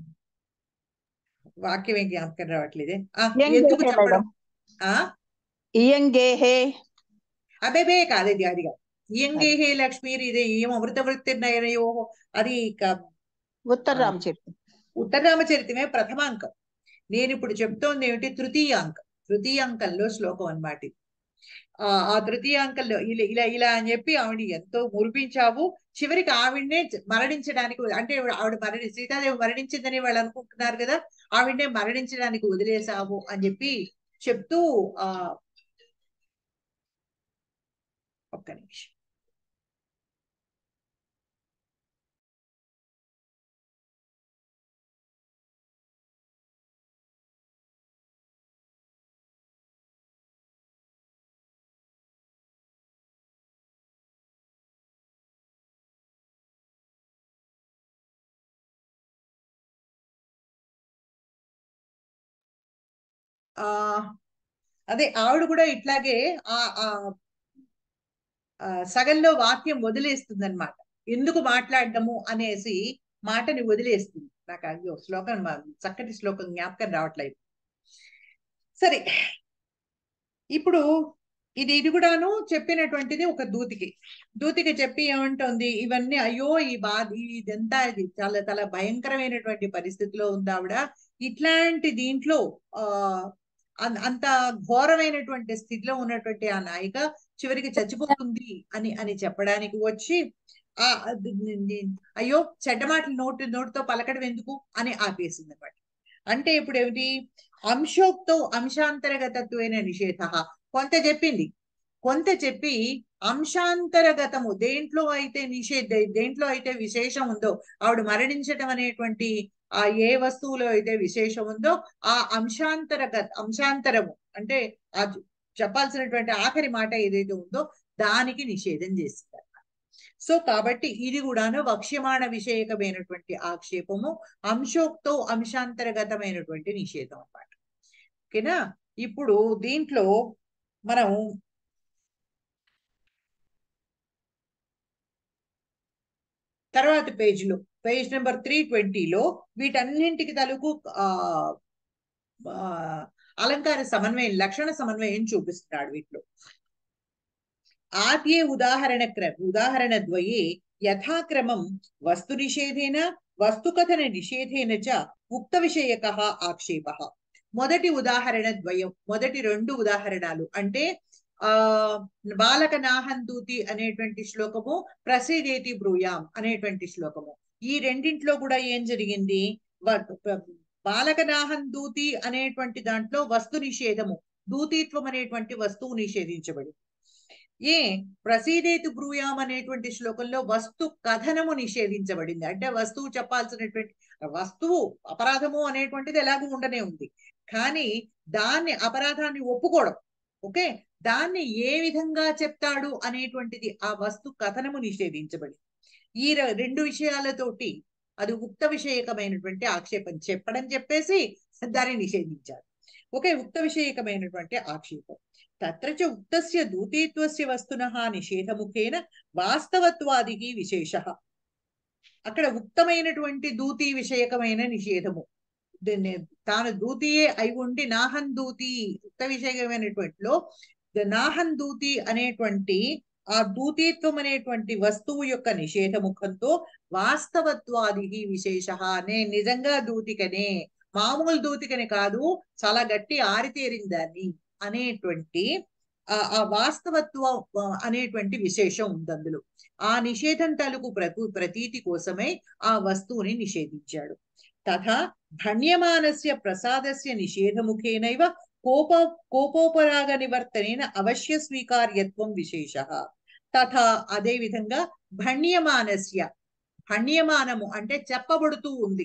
వాక్యం ఏం జ్ఞాపకం రావట్లేదే ఆ ఏం ఎందుకు చేసే చెప్పడం మేడం ఆ ఇయంగేహే అబేబే కాదు ఇది అది కాదు ఇయంగేహే లక్ష్మీ ఇదే ఏం అమృత వృత్తిర్నయనయో అది క- ఉత్తర ఆ. రామచరితం ఉత్తరరామచరితమే ప్రథమాంకం నేను ఇప్పుడు చెప్తోంది ఏమిటి తృతీయాంకం తృతీయాంకంలో శ్లోకం అన్నమాట ఇది. ఆ ఆ తృతీయాంకంలో ఇలా ఇలా ఇలా అని చెప్పి ఆవిడ ఎంతో మురిపించావు చివరికి ఆవిడనే చ- మరణించడానికి వ- అంటే ఆవిడ మరణి సీతాదేవి మరణించిందని వాళ్ళు అనుకుంటున్నారు కదా ఆవిడనే మరణించడానికి వదిలేసావు అని చెప్పి చెప్తూ ఆ ఒక్క నిమిషం ఆ అదే ఆవిడ కూడా ఇట్లాగే ఆ ఆ ఆ, సగంలో వాక్యం వదిలేస్తుంది అనమాట ఎందుకు మాట్లాడటము అనేసి మాటని వదిలేస్తుంది నాకు అయ్యో శ్లోకం మా- చక్కటి శ్లోకం జ్ఞాపకం రావట్లేదు సరే ఇప్పుడు ఇది ఇది కూడాను చెప్పినటువంటిది ఒక దూతికి దూతికి చెప్పి ఏమంటుంది ఇవన్నీ అయ్యో ఈ బాధ ఇదంతా ఇది చాలా చాలా భయంకరమైనటువంటి పరిస్థితిలో ఉంది ఆవిడ ఇట్లాంటి దీంట్లో ఆ అన్- అంత ఘోరమైనటువంటి స్థితిలో ఉన్నటువంటి ఆ నాయిక చివరికి చచ్చిపోతుంది అని అని చెప్పడానికి వచ్చి ఆ అది ని- ని- అయ్యో చెడ్డ మాటలు నోటి నోటితో పలకడం ఎందుకు అని ఆపేసింది అనమాట అంటే ఇప్పుడు ఏమిటి అంశోక్తో అంశాంతరగతత్వైన నిషేధ కొంత చెప్పింది కొంత చెప్పి అంశాంతరగతము దేంట్లో అయితే నిషేధ దేంట్లో అయితే విశేషం ఉందో ఆవిడ మరణించటం అనేటువంటి ఆ ఏ వస్తువులో అయితే విశేషం ఉందో ఆ అంశాంతరగత అంశాంతరము అంటే ఆ చె- చెప్పాల్సినటువంటి ఆఖరి మాట ఏదైతే ఉందో దానికి నిషేధం చేసింది సో కాబట్టి ఇది కూడాను వక్ష్యమాణ విషయకమైనటువంటి ఆక్షేపము అంశోక్తో అంశాంతరగతమైనటువంటి నిషేధం అన్నమాట ఓకేనా ఇప్పుడు దీంట్లో మనం తర్వాత పేజీలో పేజ్ నెంబర్ త్రీ ట్వంటీలో వీటన్నింటికి తలుకు ఆ ఆ, అలంకార సమన్వయం లక్షణ సమన్వయం చూపిస్తున్నాడు వీటిలో ఆద్యే ఉదాహరణ క్రమ ఉదాహరణ ద్వయే యథాక్రమం వస్తు నిషేధేన వస్తుకథన నిషేధేన చ ఉక్త విషయక ఆక్షేప మొదటి ఉదాహరణ ద్వయం మొదటి రెండు ఉదాహరణలు అంటే ఆ బాలక నాహందూతి అనేటువంటి శ్లోకము ప్రసీదేతి బ్రూయాం అనేటువంటి శ్లోకము ఈ రెండింటిలో కూడా ఏం జరిగింది వ- ప- బాలక నాహందూతి అనేటువంటి దాంట్లో వస్తు నిషేధము దూతిత్వం అనేటువంటి వస్తువు నిషేధించబడింది ఏ ప్రసీదేతు బ్రూయాం అనేటువంటి శ్లోకంలో వస్తు కథనము నిషేధించబడింది అంటే వస్తువు చెప్పాల్సినటువంటి వస్తువు అపరాధము అనేటువంటిది ఎలాగూ ఉండనే ఉంది కానీ దాన్ని అపరాధాన్ని ఒప్పుకోవడం ఓకే దాన్ని ఏ విధంగా చెప్తాడు అనేటువంటిది ఆ వస్తు కథనము నిషేధించబడింది ఈ ర- రెండు విషయాలతోటి అది ఉక్త విషయకమైనటువంటి ఆక్షేపం చెప్పడం చెప్పేసి దాన్ని నిషేధించారు ఓకే ఉక్త విషయకమైనటువంటి ఆక్షేపం తత్ర చ ఉక్తస్య దూతీత్వస్య వస్తునః నిషేధముఖేన వాస్తవత్వాదికి విశేష అక్కడ ఉక్తమైనటువంటి దూతి విషయకమైన నిషేధము దీన్ని తాను దూతియే అయి ఉండి నాహన్ దూతి ఉక్త విషయకమైనటువంటిలో ద నాహన్ దూతి అనేటువంటి ఆ దూతీత్వం అనేటువంటి వస్తువు యొక్క నిషేధముఖంతో వాస్తవత్వాది విశేష నేను నిజంగా దూతికనే మామూలు దూతికని కాదు చాలా గట్టి ఆరితేరిన దాన్ని అనేటువంటి ఆ ఆ వాస్తవత్వం ఆ, అనేటువంటి విశేషం ఉంది అందులో ఆ నిషేధం తాలూకు ప్రతు ప్రతీతి కోసమై ఆ వస్తువుని నిషేధించాడు తథా భణ్యమానస్య ప్రసాదస్య నిషేధముఖేనైవ కోప కోపోపరాగ నివర్తనేన అవశ్య స్వీకార్యత్వం విశేష తథా అదే విధంగా భణ్యమానస్య భణ్యమానము అంటే చెప్పబడుతూ ఉంది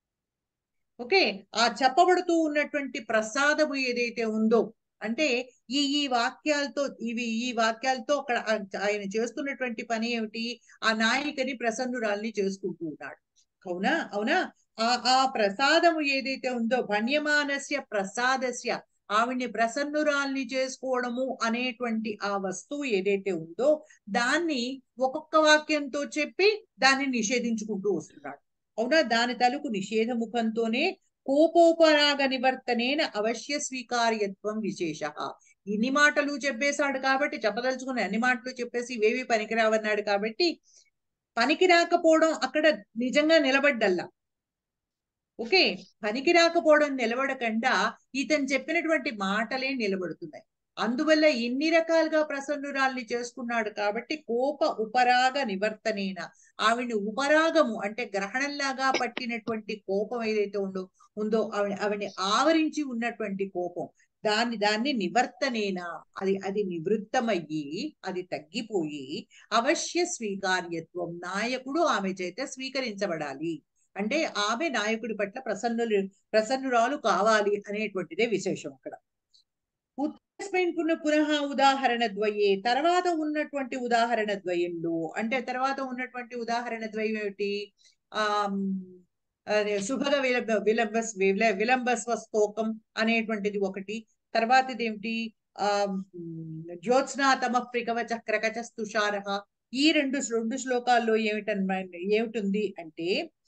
ఓకే ఆ చెప్పబడుతూ ఉన్నటువంటి ప్రసాదము ఏదైతే ఉందో అంటే ఈ ఈ వాక్యాలతో ఇవి ఈ వాక్యాలతో అక్కడ ఆ- ఆయన చేస్తున్నటువంటి పని ఏమిటి ఆ నాయికని ప్రసన్నురాల్ని చేసుకుంటూ ఉన్నాడు అవునా అవునా ఆ ఆ ప్రసాదము ఏదైతే ఉందో భణ్యమానస్య ప్రసాదస్య ఆవిడ్ని ప్రసన్నురాల్ని చేసుకోవడము అనేటువంటి ఆ వస్తువు ఏదైతే ఉందో దాన్ని ఒక్కొక్క వాక్యంతో చెప్పి దాన్ని నిషేధించుకుంటూ వస్తున్నాడు అవునా దాని తలుకు నిషేధముఖంతోనే కోపోపరాగ నివర్తనేన అవశ్య స్వీకార్యత్వం విశేష ఇన్ని మాటలు చెప్పేశాడు కాబట్టి చెప్పదలుచుకున్న అన్ని మాటలు చెప్పేసి ఇవేవి పనికిరావన్నాడు కాబట్టి పనికి రాకపోవడం అక్కడ నిజంగా నిలబడ్డల్లా ఓకే పనికి రాకపోవడం నిలబడకుండా ఇతను చెప్పినటువంటి మాటలే నిలబడుతున్నాయి అందువల్ల ఇన్ని రకాలుగా ప్రసన్నురాల్ని చేసుకున్నాడు కాబట్టి కోప ఉపరాగ నివర్తనేన ఆవిడ్ని ఉపరాగము అంటే గ్రహణంలాగా పట్టినటువంటి కోపం ఏదైతే ఉందో ఉందో ఆవిడ ఆవిడ్ని ఆవరించి ఉన్నటువంటి కోపం దాన్ని దాన్ని నివర్తనేనా అది అది నివృత్తమయ్యి అది తగ్గిపోయి అవశ్య స్వీకార్యత్వం నాయకుడు ఆమె చేత స్వీకరించబడాలి అంటే ఆమె నాయకుడి పట్ల ప్రసన్నులు ప్రసన్నురాలు కావాలి అనేటువంటిదే విశేషం అక్కడ ఉత్తస్మైన్ పునః పునః ఉదాహరణ ద్వయే తర్వాత ఉన్నటువంటి ఉదాహరణ ద్వయంలో అంటే తర్వాత ఉన్నటువంటి ఉదాహరణ ద్వయం ఏమిటి ఆ అదే శుభగ విలంబ విలంబస్ విల- విలంబస్వ స్తోకం అనేటువంటిది ఒకటి తర్వాతది ఏమిటి ఆ జ్యోత్స్నా తమ ప్రికవచ క్రకచ స్తుషార ఈ రెండు రెండు శ్లోకాల్లో ఏమిటన్ ఏమిటుంది అంటే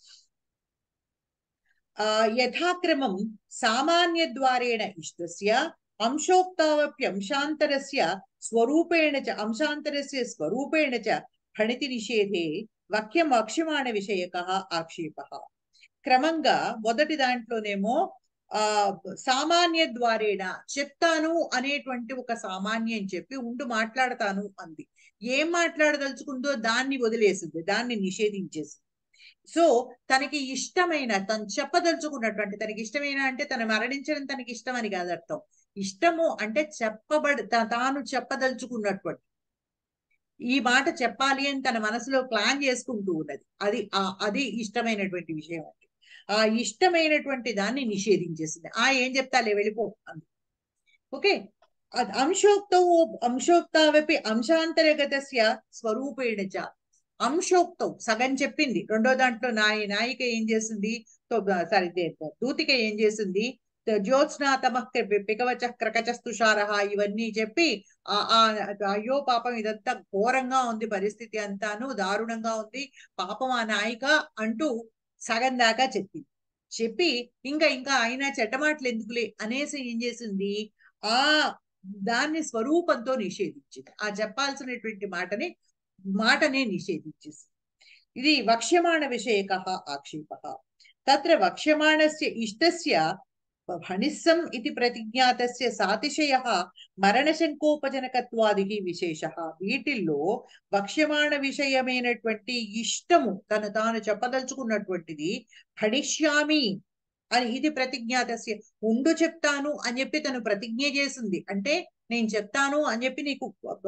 ఆ యథాక్రమం సామాన్య ద్వారేణ ఇష్టస్య అంశోక్తావప్యంశాంతరస్య స్వరూపేణ చ అంశాంతరస్య స్వరూపేణ చ ఫణితి నిషేధే వాక్యం వక్ష్యమాణ విషయక ఆక్షేప క్రమంగా మొదటి దాంట్లోనేమో ఆ సామాన్య ద్వారేణ చెప్తాను అనేటువంటి ఒక సామాన్యం చెప్పి ఉండు మాట్లాడతాను అంది ఏం మాట్లాడదలుచుకుందో దాన్ని వదిలేసింది దాన్ని నిషేధించేసింది సో తనకి ఇష్టమైన తను చెప్పదలుచుకున్నటువంటి తనకి ఇష్టమైన అంటే తను మరణించడం తనకి ఇష్టం అని కాదు అర్థం ఇష్టము అంటే చెప్పబడి తా- తాను చెప్పదలుచుకున్నటువంటి ఈ మాట చెప్పాలి అని తన మనసులో ప్లాన్ చేసుకుంటూ ఉన్నది అది ఆ అది ఇష్టమైనటువంటి విషయం అంటే ఆ ఇష్టమైనటువంటి దాన్ని నిషేధించేసింది ఆ ఏం చెప్తాలే వెళ్ళిపో అంది ఓకే అద్ అంశోక్తౌ అంశోక్తావపి అంశాంతరగతస్య స్వరూపేణ చ అంశోక్తం సగం చెప్పింది రెండో దాంట్లో నాయ నాయిక ఏం చేసింది సారీ దూతిక ఏం చేసింది జ్యోత్స్నా తమ పికవచ క్రకచ స్తుషారహ ఇవన్నీ చెప్పి ఆ ఆ అయ్యో పాపం ఇదంతా ఘోరంగా ఉంది పరిస్థితి అంతాను దారుణంగా ఉంది పాపం ఆ నాయిక అంటూ సగం దాకా చెప్పింది చెప్పి ఇంకా ఇంకా అయినా చెడ్డమాటలు ఎందుకులే అనేసి ఏం చేసింది ఆ దాన్ని స్వరూపంతో నిషేధించింది ఆ చెప్పాల్సినటువంటి మాటని మాటనే నిషేధించేసింది ఇది వక్ష్యమాణ విషయక ఆక్షేప తత్ర వక్ష్యమాణస్య ఇష్టస్య భణిస్సం ఇది ప్రతిజ్ఞాతస్య సాతిశయ మరణశంకోపజనకత్వాది విశేష వీటిల్లో వక్ష్యమాణ విషయమైనటువంటి ఇష్టము తను తాను చెప్పదలుచుకున్నటువంటిది భణిష్యామి అని ఇది ప్రతిజ్ఞాతస్య ఉండు చెప్తాను అని చెప్పి తను ప్రతిజ్ఞ చేసింది అంటే నేను చెప్తాను అని చెప్పి నీకు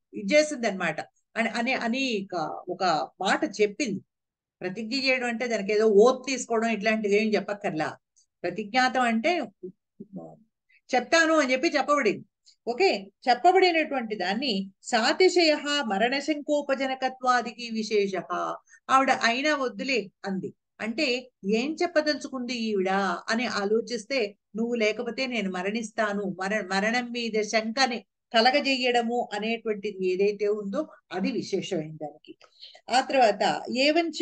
ఇచ్చేసింది అనమాట అని అని అని ఒక- ఒక మాట చెప్పింది ప్రతిజ్ఞ చేయడం అంటే దానికి ఏదో ఓత్ తీసుకోవడం ఇట్లాంటిది ఏం చెప్పక్కర్లా ప్రతిజ్ఞాతం అంటే చెప్తాను అని చెప్పి చెప్పబడింది ఓకే చెప్పబడినటువంటి దాన్ని సాతిశయ మరణశంకోపజనకత్వాదికి విశేష ఆవిడ అయినా వద్దులే అంది అంటే ఏం చెప్పదలుచుకుంది ఈవిడ అని ఆలోచిస్తే నువ్వు లేకపోతే నేను మరణిస్తాను మర మరణం మీద శంకని కలగజేయడము అనేటువంటిది ఏదైతే ఉందో అది విశేషమైన దానికి ఆ తర్వాత ఏవంచ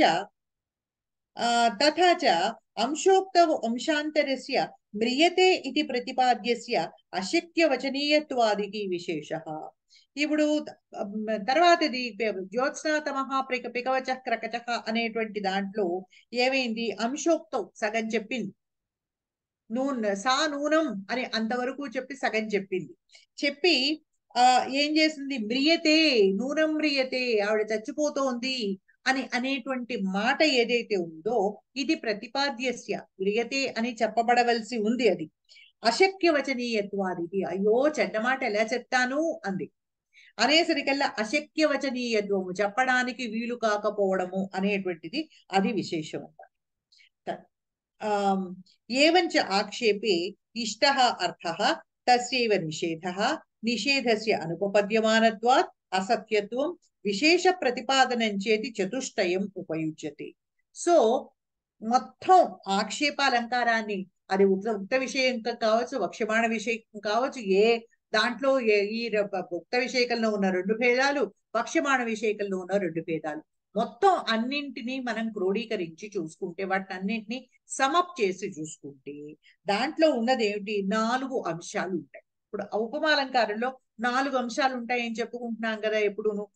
ఆ తథా చ అంశోక్త అంశాంతరస్య మ్రియతే ఇది ప్రతిపాద్యస్య అశక్యవచనీయత్వాదికి విశేష ఇప్పుడు అమ్, తర్వాతది జ్యోత్స్నాతమహ పిక పికవచ క్రకచ అనేటువంటి దాంట్లో ఏమైంది అంశోక్తం సగం చెప్పింది నూన్ సా నూనం అని అంతవరకు చెప్పి సగం చెప్పింది చెప్పి ఆ ఏం చేసింది మ్రియతే నూనం మ్రియతే ఆవిడ చచ్చిపోతోంది అని అనేటువంటి మాట ఏదైతే ఉందో ఇది ప్రతిపాద్యస్య మ్రియతే అని చెప్పబడవలసి ఉంది అది అశక్యవచనీయత్వాదికి అయ్యో చెడ్డ మాట ఎలా చెప్తాను అంది అనేసరికల్లా అశక్యవచనీయత్వము చెప్పడానికి వీలు కాకపోవడము అనేటువంటిది అది విశేషం అన్నమాట త- ఆమ్, ఏవంచ ఆక్షేపే ఇష్ట అర్థ తస్యైవ నిషేధ నిషేధస్య అనుపపద్యమానత్వాత్ అసత్యత్వం విశేష ప్రతిపాదనం చేతి చతుష్టయం ఉపయుజ్యతే సో మొత్తం ఆక్షేప అలంకారాన్ని అది ఉక్త ఉక్త విషయం కావచ్చు వక్ష్యమాణ విషయం కావచ్చు ఏ దాంట్లో ఏ- ఈ ర- ప- ఉక్త విషయకంలో ఉన్న రెండు భేదాలు వక్ష్యమాణ విషయకంలో ఉన్న రెండు భేదాలు మొత్తం అన్నింటినీ మనం క్రోడీకరించి చూసుకుంటే వాటిని అన్నింటినీ సమప్ చేసి చూసుకుంటే దాంట్లో ఉన్నది ఏమిటి నాలుగు అంశాలు ఉంటాయి ఇప్పుడు ఉపమాలంకారంలో నాలుగు అంశాలు ఉంటాయని చెప్పుకుంటున్నాం కదా ఎప్పుడును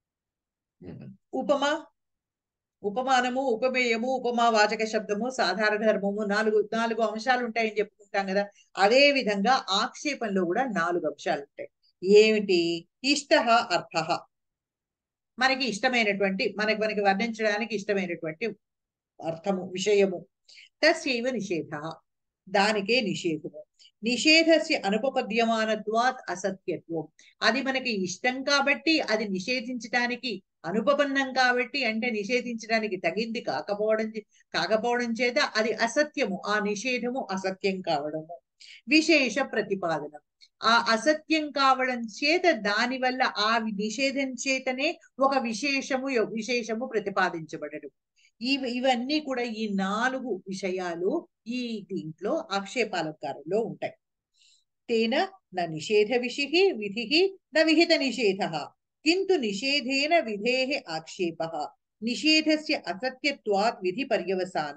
ఉపమ ఉపమానము ఉపమేయము ఉపమా వాచక శబ్దము సాధారణ ధర్మము నాలుగు నాలుగు అంశాలు ఉంటాయని చెప్పుకుంటాం కదా అదే విధంగా ఆక్షేపంలో కూడా నాలుగు అంశాలు ఉంటాయి ఏమిటి ఇష్ట అర్థ మనకి ఇష్టమైనటువంటి మనకి మనకి వర్ణించడానికి ఇష్టమైనటువంటి అర్థము విషయము తస్యైవ నిషేధ దానికే నిషేధము నిషేధస్య అనుపపద్యమానత్వాత్ అసత్యత్వం అది మనకి ఇష్టం కాబట్టి అది నిషేధించడానికి అనుపపన్నం కాబట్టి అంటే నిషేధించడానికి తగింది కాకపోవడం చే- కాకపోవడం చేత అది అసత్యము ఆ నిషేధము అసత్యం కావడము విశేష ప్రతిపాదన ఆ అసత్యం కావడం చేత దాని వల్ల ఆ వి- నిషేధం చేతనే ఒక విశేషము యొ- విశేషము ప్రతిపాదించబడడం ఇవి ఇవన్నీ కూడా ఈ నాలుగు విషయాలు ఈ దీంట్లో ఆక్షేపాలంకారంలో ఉంటాయి తేన న నిషేధ విషి విధి న విహిత నిషేధ కింటు నిషేధేన విధేః ఆక్షేపः నిషేధస్య అసత్యత్వాత్ విధి పర్యవసాన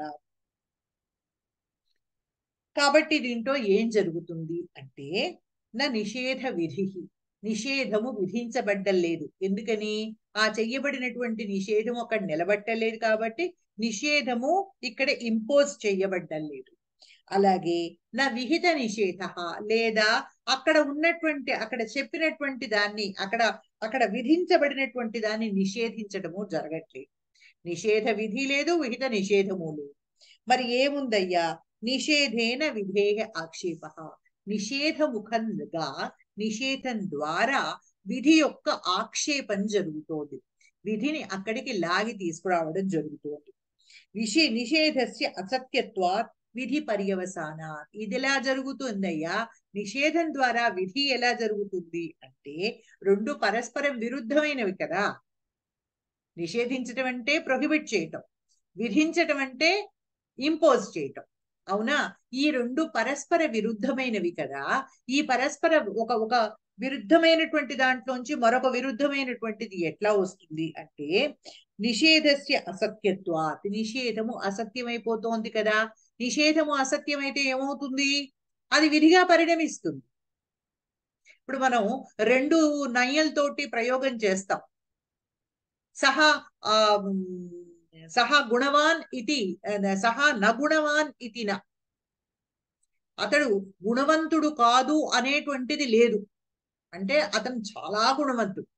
కాబట్టి దీంట్లో ఏం జరుగుతుంది అంటే నా నిషేధ విధి నిషేధము విధించబడ్డలేదు ఎందుకని ఆ చెయ్యబడినటువంటి నిషేధము అక్కడ నిలబట్టలేదు కాబట్టి నిషేధము ఇక్కడ ఇంపోజ్ చేయబడ్డలేదు అలాగే నా విహిత నిషేధ లేదా అక్కడ ఉన్నటువంటి అక్కడ చెప్పినటువంటి దాన్ని అక్కడ అక్కడ విధించబడినటువంటి దాన్ని నిషేధించడము జరగట్లేదు నిషేధ విధి లేదు విహిత నిషేధము లేదు మరి ఏముందయ్యా నిషేధేన విధేయ ఆక్షేప నిషేధముఖంగా నిషేధం ద్వారా విధి యొక్క ఆక్షేపం జరుగుతోంది విధిని అక్కడికి లాగి తీసుకురావడం జరుగుతోంది విషే నిషేధస్య అసత్యత్వాత్ విధి పర్యవసాన ఇది ఎలా జరుగుతుందయ్యా నిషేధం ద్వారా విధి ఎలా జరుగుతుంది అంటే రెండు పరస్పరం విరుద్ధమైనవి కదా నిషేధించటం అంటే ప్రొహిబిట్ చేయటం విధించటం అంటే ఇంపోజ్ చేయటం అవునా ఈ రెండు పరస్పర విరుద్ధమైనవి కదా ఈ పరస్పర ఒక ఒక విరుద్ధమైనటువంటి దాంట్లోంచి మరొక విరుద్ధమైనటువంటిది ఎట్లా వస్తుంది అంటే నిషేధస్య అసత్యత్వాత్ నిషేధము అసత్యమైపోతోంది కదా నిషేధము అసత్యమైతే ఏమవుతుంది అది విధిగా పరిణమిస్తుంది ఇప్పుడు మనం రెండు నయ్యలతోటి ప్రయోగం చేస్తాం సహా ఆ ఉమ్, సహా గుణవాన్ ఇది ఆ, సహా నగుణవాన్ ఇది న అతడు గుణవంతుడు కాదు అనేటువంటిది లేదు అంటే అతను చాలా గుణవంతుడు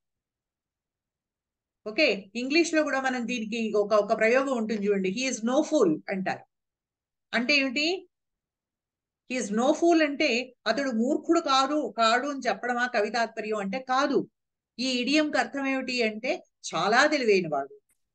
ఓకే ఇంగ్లీష్ లో కూడా మనం దీనికి ఒక ఒక ప్రయోగం ఉంటుంది చూడండి హీఈస్ నో ఫూల్ అంటారు అంటే ఏమిటి హీఈస్ నో ఫూల్ అంటే అతడు మూర్ఖుడు కాదు కాడు అని చెప్పడమా కవితాత్పర్యం అంటే కాదు ఈ ఇడియంకి అర్థం ఏమిటి అంటే చాలా తెలివైన వాడు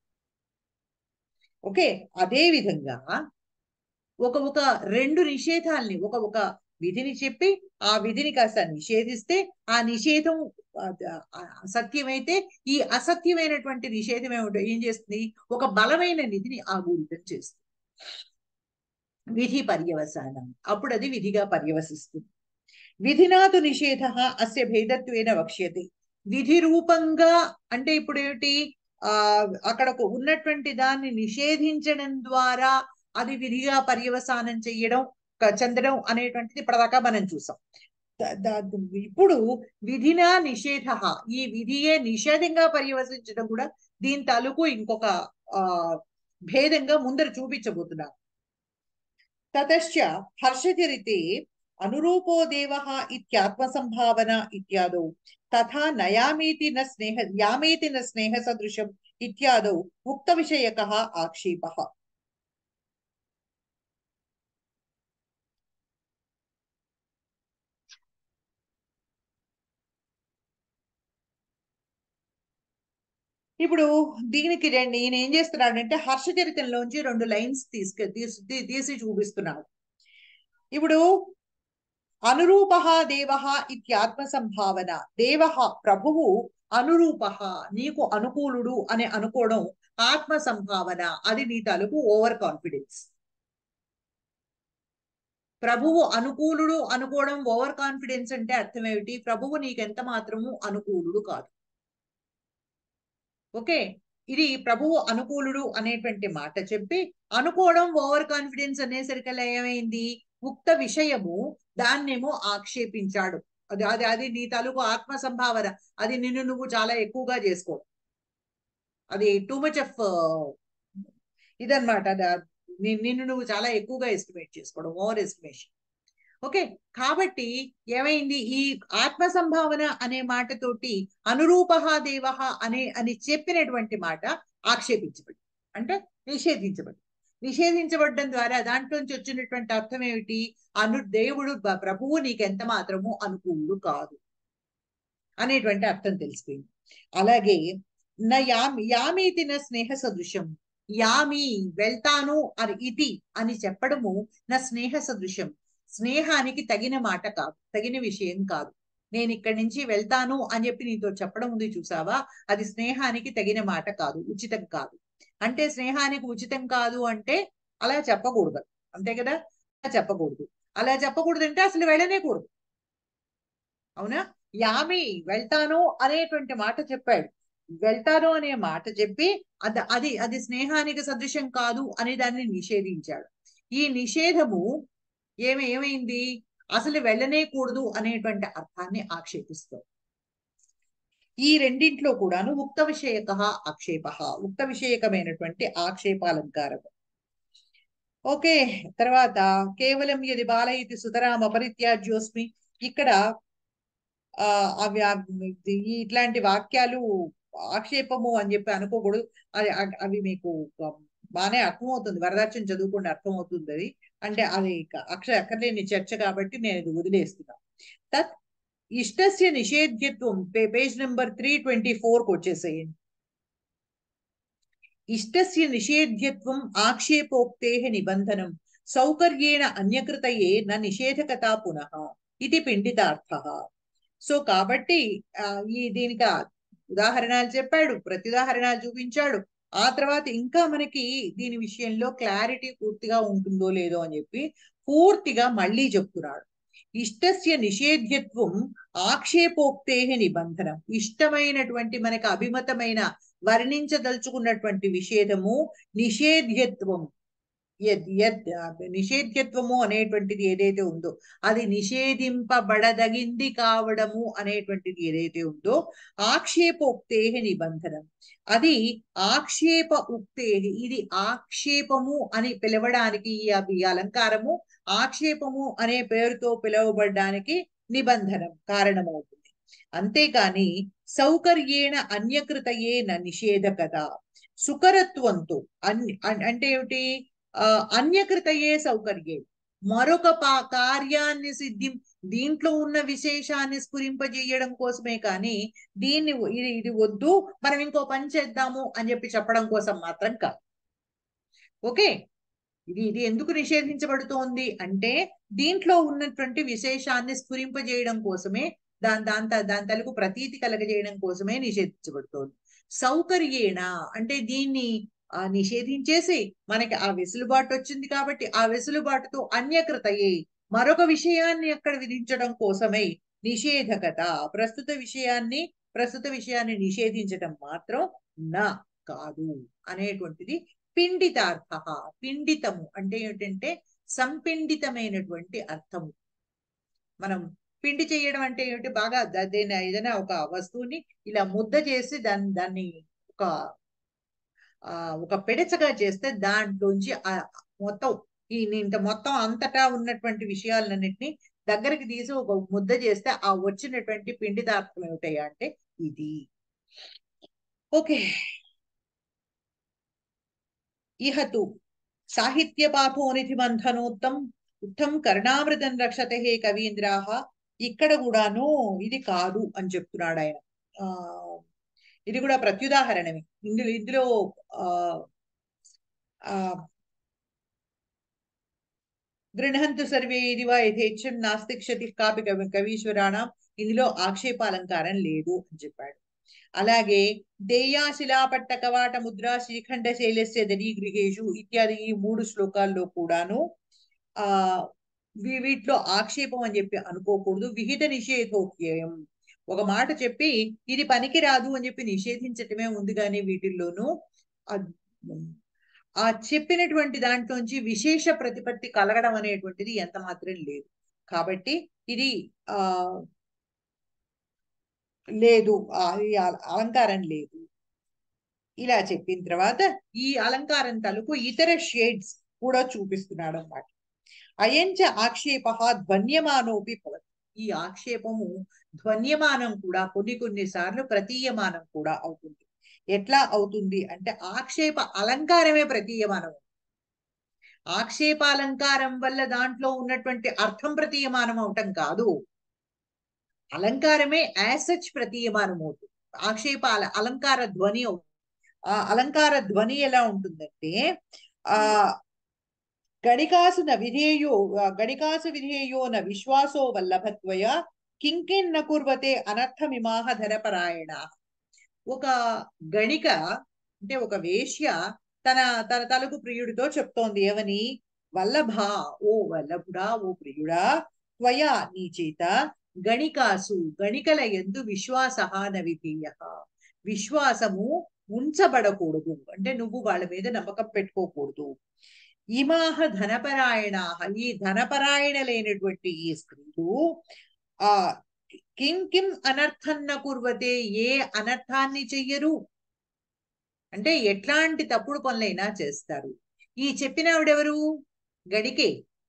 ఓకే అదే విధంగా ఒక ఒక రెండు నిషేధాల్ని ఒక ఒక విధిని చెప్పి ఆ విధిని కాస్త నిషేధిస్తే ఆ నిషేధం ఆ, ఆ, సత్యమైతే ఈ అసత్యమైనటువంటి నిషేధం ఏమిటో ఏం చేస్తుంది ఒక బలమైన నిధిని ఆగూరితం చేస్తుంది విధి పర్యవసానం అప్పుడు అది విధిగా పర్యవసిస్తుంది విధినాతు నిషేధ అస్య భేదత్వేన వక్ష్యతే విధి రూపంగా అంటే ఇప్పుడు ఏమిటి ఆ అక్కడ ఒక ఉన్నటువంటి దాన్ని నిషేధించడం ద్వారా అది విధిగా పర్యవసానం చెయ్యడం క- చెందడం అనేటువంటిది ఇప్పటిదాకా మనం చూసాం ద- ద- ఇప్పుడు విధినా నిషేధ ఈ విధియే నిషేధంగా పర్యవసించడం కూడా దీని తాలూకు ఇంకొక ఆ భేదంగా ముందర చూపించబోతున్నారు తతశ్చ హర్షచరితే అనురూపో దేవ ఇత్యాత్మ సంభావన ఇత్యాదౌ తథా నయామీతి న స్నేహ యామేతి న స్నేహ సదృశం ఇత్యాదౌ ఉక్త విషయక ఆక్షేప ఇప్పుడు దీనికి రెండు ఈయన ఏం చేస్తున్నాడంటే హర్షచరితంలోంచి రెండు లైన్స్ తీసుకు తీసి తీ- తీసి చూపిస్తున్నాడు ఇప్పుడు అనురూప దేవ ఇత్యాత్మ సంభావన దేవ ప్రభువు అనురూప నీకు అనుకూలుడు అని అనుకోవడం ఆత్మ సంభావన అది నీ తలుపు ఓవర్ కాన్ఫిడెన్స్ ప్రభువు అనుకూలుడు అనుకోవడం ఓవర్ కాన్ఫిడెన్స్ అంటే అర్థం ఏమిటి ప్రభువు నీకెంత మాత్రము అనుకూలుడు కాదు ఓకే ఇది ప్రభువు అనుకూలుడు అనేటువంటి మాట చెప్పి అనుకోవడం ఓవర్ కాన్ఫిడెన్స్ అనేసరికల్లా ఏమైంది ఉక్త విషయము దాన్నేమో ఆక్షేపించాడు అది అది అది నీ తాలూకు ఆత్మ సంభావన అది నిన్ను నువ్వు చాలా ఎక్కువగా చేసుకో అది టూ మచ్ ఆఫ్ ఇదన్నమాట అది ని- నిన్ను నువ్వు చాలా ఎక్కువగా ఎస్టిమేట్ చేసుకోవడం ఓవర్ ఎస్టిమేషన్ ఓకే కాబట్టి ఏమైంది ఈ ఆత్మ సంభావన అనే మాటతోటి అనురూప దేవ అనే అని చెప్పినటువంటి మాట ఆక్షేపించబడి అంటే నిషేధించబడి నిషేధించబడడం ద్వారా దాంట్లోంచి వచ్చినటువంటి అర్థం ఏమిటి అను దేవుడు బ- ప్రభువు నీకెంత మాత్రము అనుకూలుడు కాదు అనేటువంటి అర్థం తెలిసిపోయింది అలాగే నా యామి యామీతి నా స్నేహ సదృశ్యం యామి వెళ్తాను అని ఇది అని చెప్పడము నా స్నేహ సదృశ్యం స్నేహానికి తగిన మాట కాదు తగిన విషయం కాదు నేను ఇక్కడి నుంచి వెళ్తాను అని చెప్పి నీతో చెప్పడం ఉంది చూసావా అది స్నేహానికి తగిన మాట కాదు ఉచితం కాదు అంటే స్నేహానికి ఉచితం కాదు అంటే అలా చెప్పకూడదు అంతే కదా అలా చెప్పకూడదు అలా చెప్పకూడదు అంటే అసలు వెళ్ళనే కూడదు అవునా యామి వెళ్తాను అనేటువంటి మాట చెప్పాడు వెళ్తాను అనే మాట చెప్పి అది అది అది స్నేహానికి సదృశం కాదు అనే దాన్ని నిషేధించాడు ఈ నిషేధము ఏమి ఏమైంది అసలు వెళ్ళనే కూడదు అనేటువంటి అర్థాన్ని ఆక్షేపిస్తుంది ఈ రెండింట్లో కూడాను ఉక్త విషయక ఆక్షేప ఉక్త విషయకమైనటువంటి ఆక్షేపాలంకారం ఓకే తర్వాత కేవలం ఇది బాలయితి సుతరామ పరిత్యాజ్యోస్మి ఇక్కడ ఆ అవి ఆ- ఈ ఇట్లాంటి వాక్యాలు ఆక్షేపము అని చెప్పి అనుకోకూడదు అది అ- అవి మీకు um, బాగానే అర్థమవుతుంది వరదాచం చదువుకుంటే అర్థమవుతుంది అది అంటే అది ఇక అక్ష అక్కర్లేని చర్చ కాబట్టి నేను ఇది వదిలేస్తున్నా తత్ ఇష్టస్య నిషేధ్యత్వం page- page number three twenty four కి వచ్చేసేయండి ఇష్టస్య నిషేధ్యత్వం ఆక్షేపోక్తే నిబంధనం సౌకర్యేణ అన్యకృతయే న నిషేధకత పునః ఇది పిండితార్థ సో కాబట్టి ఆ, ఈ దీనికి ఆ ఉదాహరణలు చెప్పాడు ప్రతిదాహరణలు చూపించాడు ఆ తర్వాత ఇంకా మనకి దీని విషయంలో క్లారిటీ పూర్తిగా ఉంటుందో లేదో అని చెప్పి పూర్తిగా మళ్ళీ చెప్తున్నాడు ఇష్టస్య నిషేధ్యత్వం ఆక్షేపోక్తే నిబంధనం ఇష్టమైనటువంటి మనకు అభిమతమైన వర్ణించదలుచుకున్నటువంటి విషేదము నిషేధ్యత్వం యద్ యద్ ఆ, నిషేధ్యత్వము అనేటువంటిది ఏదైతే ఉందో అది నిషేధింపబడదగింది కావడము అనేటువంటిది ఏదైతే ఉందో ఆక్షేపోక్తే నిబంధనం అది ఆక్షేప ఉక్తే ఇది ఆక్షేపము అని పిలవడానికి ఈ అభి- ఈ అలంకారము ఆక్షేపము అనే పేరుతో పిలువబడడానికి నిబంధనం కారణమవుతుంది అంతేకాని సౌకర్యేణ అన్యకృతయేన నిషేధకత సుకరత్వంతో అన్ అన్- అంటే ఏమిటి ఆ, అన్యకృతయే సౌకర్యే మరొక పా కార్యాన్ని సిద్ధి దీంట్లో ఉన్న విశేషాన్ని స్ఫురింపజేయడం కోసమే కానీ దీన్ని ఇది ఇది వద్దు మనం ఇంకో పని చేద్దాము అని చెప్పి చెప్పడం కోసం మాత్రం కాదు ఓకే ఇది ఇది ఎందుకు నిషేధించబడుతోంది అంటే దీంట్లో ఉన్నటువంటి విశేషాన్ని స్ఫురింపజేయడం కోసమే దాని దాని త- దాని తలకు ప్రతీతి కలగజేయడం కోసమే నిషేధించబడుతోంది సౌకర్యేణ అంటే దీన్ని ఆ నిషేధించేసి మనకి ఆ వెసులుబాటు వచ్చింది కాబట్టి ఆ వెసులుబాటుతో అన్యకృతయే మరొక విషయాన్ని అక్కడ విధించడం కోసమై నిషేధకత ప్రస్తుత విషయాన్ని ప్రస్తుత విషయాన్ని నిషేధించడం మాత్రం నా కాదు అనేటువంటిది పిండితార్థ పిండితము అంటే ఏంటంటే సంపిండితమైనటువంటి అర్థము మనం పిండి చేయడం అంటే ఏమిటి బాగా ద- దేని ఏదైనా ఒక వస్తువుని ఇలా ముద్ద చేసి దాన్ని దాన్ని ఒక ఆ ఒక పెడచగా చేస్తే దాంట్లోంచి ఆ మొత్తం ఈ ఇంత మొత్తం అంతటా ఉన్నటువంటి విషయాలన్నింటినీ దగ్గరికి తీసి ఒక ముద్ద చేస్తే ఆ వచ్చినటువంటి పిండి దార్థం ఏమిటయ్యా అంటే ఇది ఓకే ఇహతు సాహిత్య పాఠోనిధి మంథనోత్తం ఉత్తం కర్ణామృతం రక్షతే హే కవీంద్రాహ ఇక్కడ కూడాను ఇది కాదు అని చెప్తున్నాడు ఆయన ఆ ఇది కూడా ప్రత్యుదాహరణమే ఇందులో ఇందులో ఆ ఆ గృహంతు సర్వే ఇది వా యథేచ్ఛం నాస్తి క్షతి కాపి కవి కవీశ్వరాణం ఇందులో ఆక్షేపాలంకారం లేదు అని చెప్పాడు అలాగే దేయాశిలాపట్ట కవాట ముద్ర శ్రీఖండ శైలస్య దరీగృహేషు ఇత్యాది ఈ మూడు శ్లోకాల్లో కూడాను ఆ వీ- వీటిలో ఆక్షేపం అని చెప్పి అనుకోకూడదు విహిత నిషేధోక్యం ఒక మాట చెప్పి ఇది పనికి రాదు అని చెప్పి నిషేధించటమే ఉంది కానీ వీటిల్లోనూ ఆ- ఆ చెప్పినటువంటి దాంట్లోంచి విశేష ప్రతిపత్తి కలగడం అనేటువంటిది ఎంత మాత్రం లేదు కాబట్టి ఇది ఆ లేదు ఆ ఈ అల- అలంకారం లేదు ఇలా చెప్పిన తర్వాత ఈ అలంకారం తలుపు ఇతర షేడ్స్ కూడా చూపిస్తున్నాడు అన్నమాట అయంచ ఆక్షేప ధ్వన్యమానోపి భవతి ఈ ఆక్షేపము ధ్వన్యమానం కూడా కొన్ని కొన్ని సార్లు ప్రతీయమానం కూడా అవుతుంది ఎట్లా అవుతుంది అంటే ఆక్షేప అలంకారమే ప్రతీయమానం ఆక్షేప అలంకారం వల్ల దాంట్లో ఉన్నటువంటి అర్థం ప్రతీయమానం అవటం కాదు అలంకారమే యాజ్ సచ్ ప్రతీయమానం అవుతుంది ఆక్షేప అల- అలంకార ధ్వని అవుతుంది ఆ అలంకార ధ్వని ఎలా ఉంటుందంటే ఆ గణికాసు న విధేయో ఆ, గణికాసు విధేయో న విశ్వాసో వల్లభత్వయ కింకిన్ న కుర్వతే అనర్థమిమాహ ధరపరాయణ ఒక గణిక అంటే ఒక వేశ్య తన తన తలకు ప్రియుడితో చెప్తోంది ఏమని వల్లభ ఓ వల్లభుడా ఓ ప్రియుడా త్వయా నీ చేత గణికాసు గణికల ఎందు విశ్వాస న విధేయ విశ్వాసము ఉంచబడకూడదు అంటే నువ్వు వాళ్ళ మీద నమ్మకం పెట్టుకోకూడదు ఇమాహ ధనపరాయణాహ ఈ ధనపరాయణలైనటువంటి ఈ స్త్రీలు ఆ కిం కిం అనర్థన్న కుర్వతే ఏ అనర్థాన్ని చెయ్యరు అంటే ఎట్లాంటి తప్పుడు పనులైనా చేస్తారు ఈ చెప్పిన ఆవిడెవరు గడికే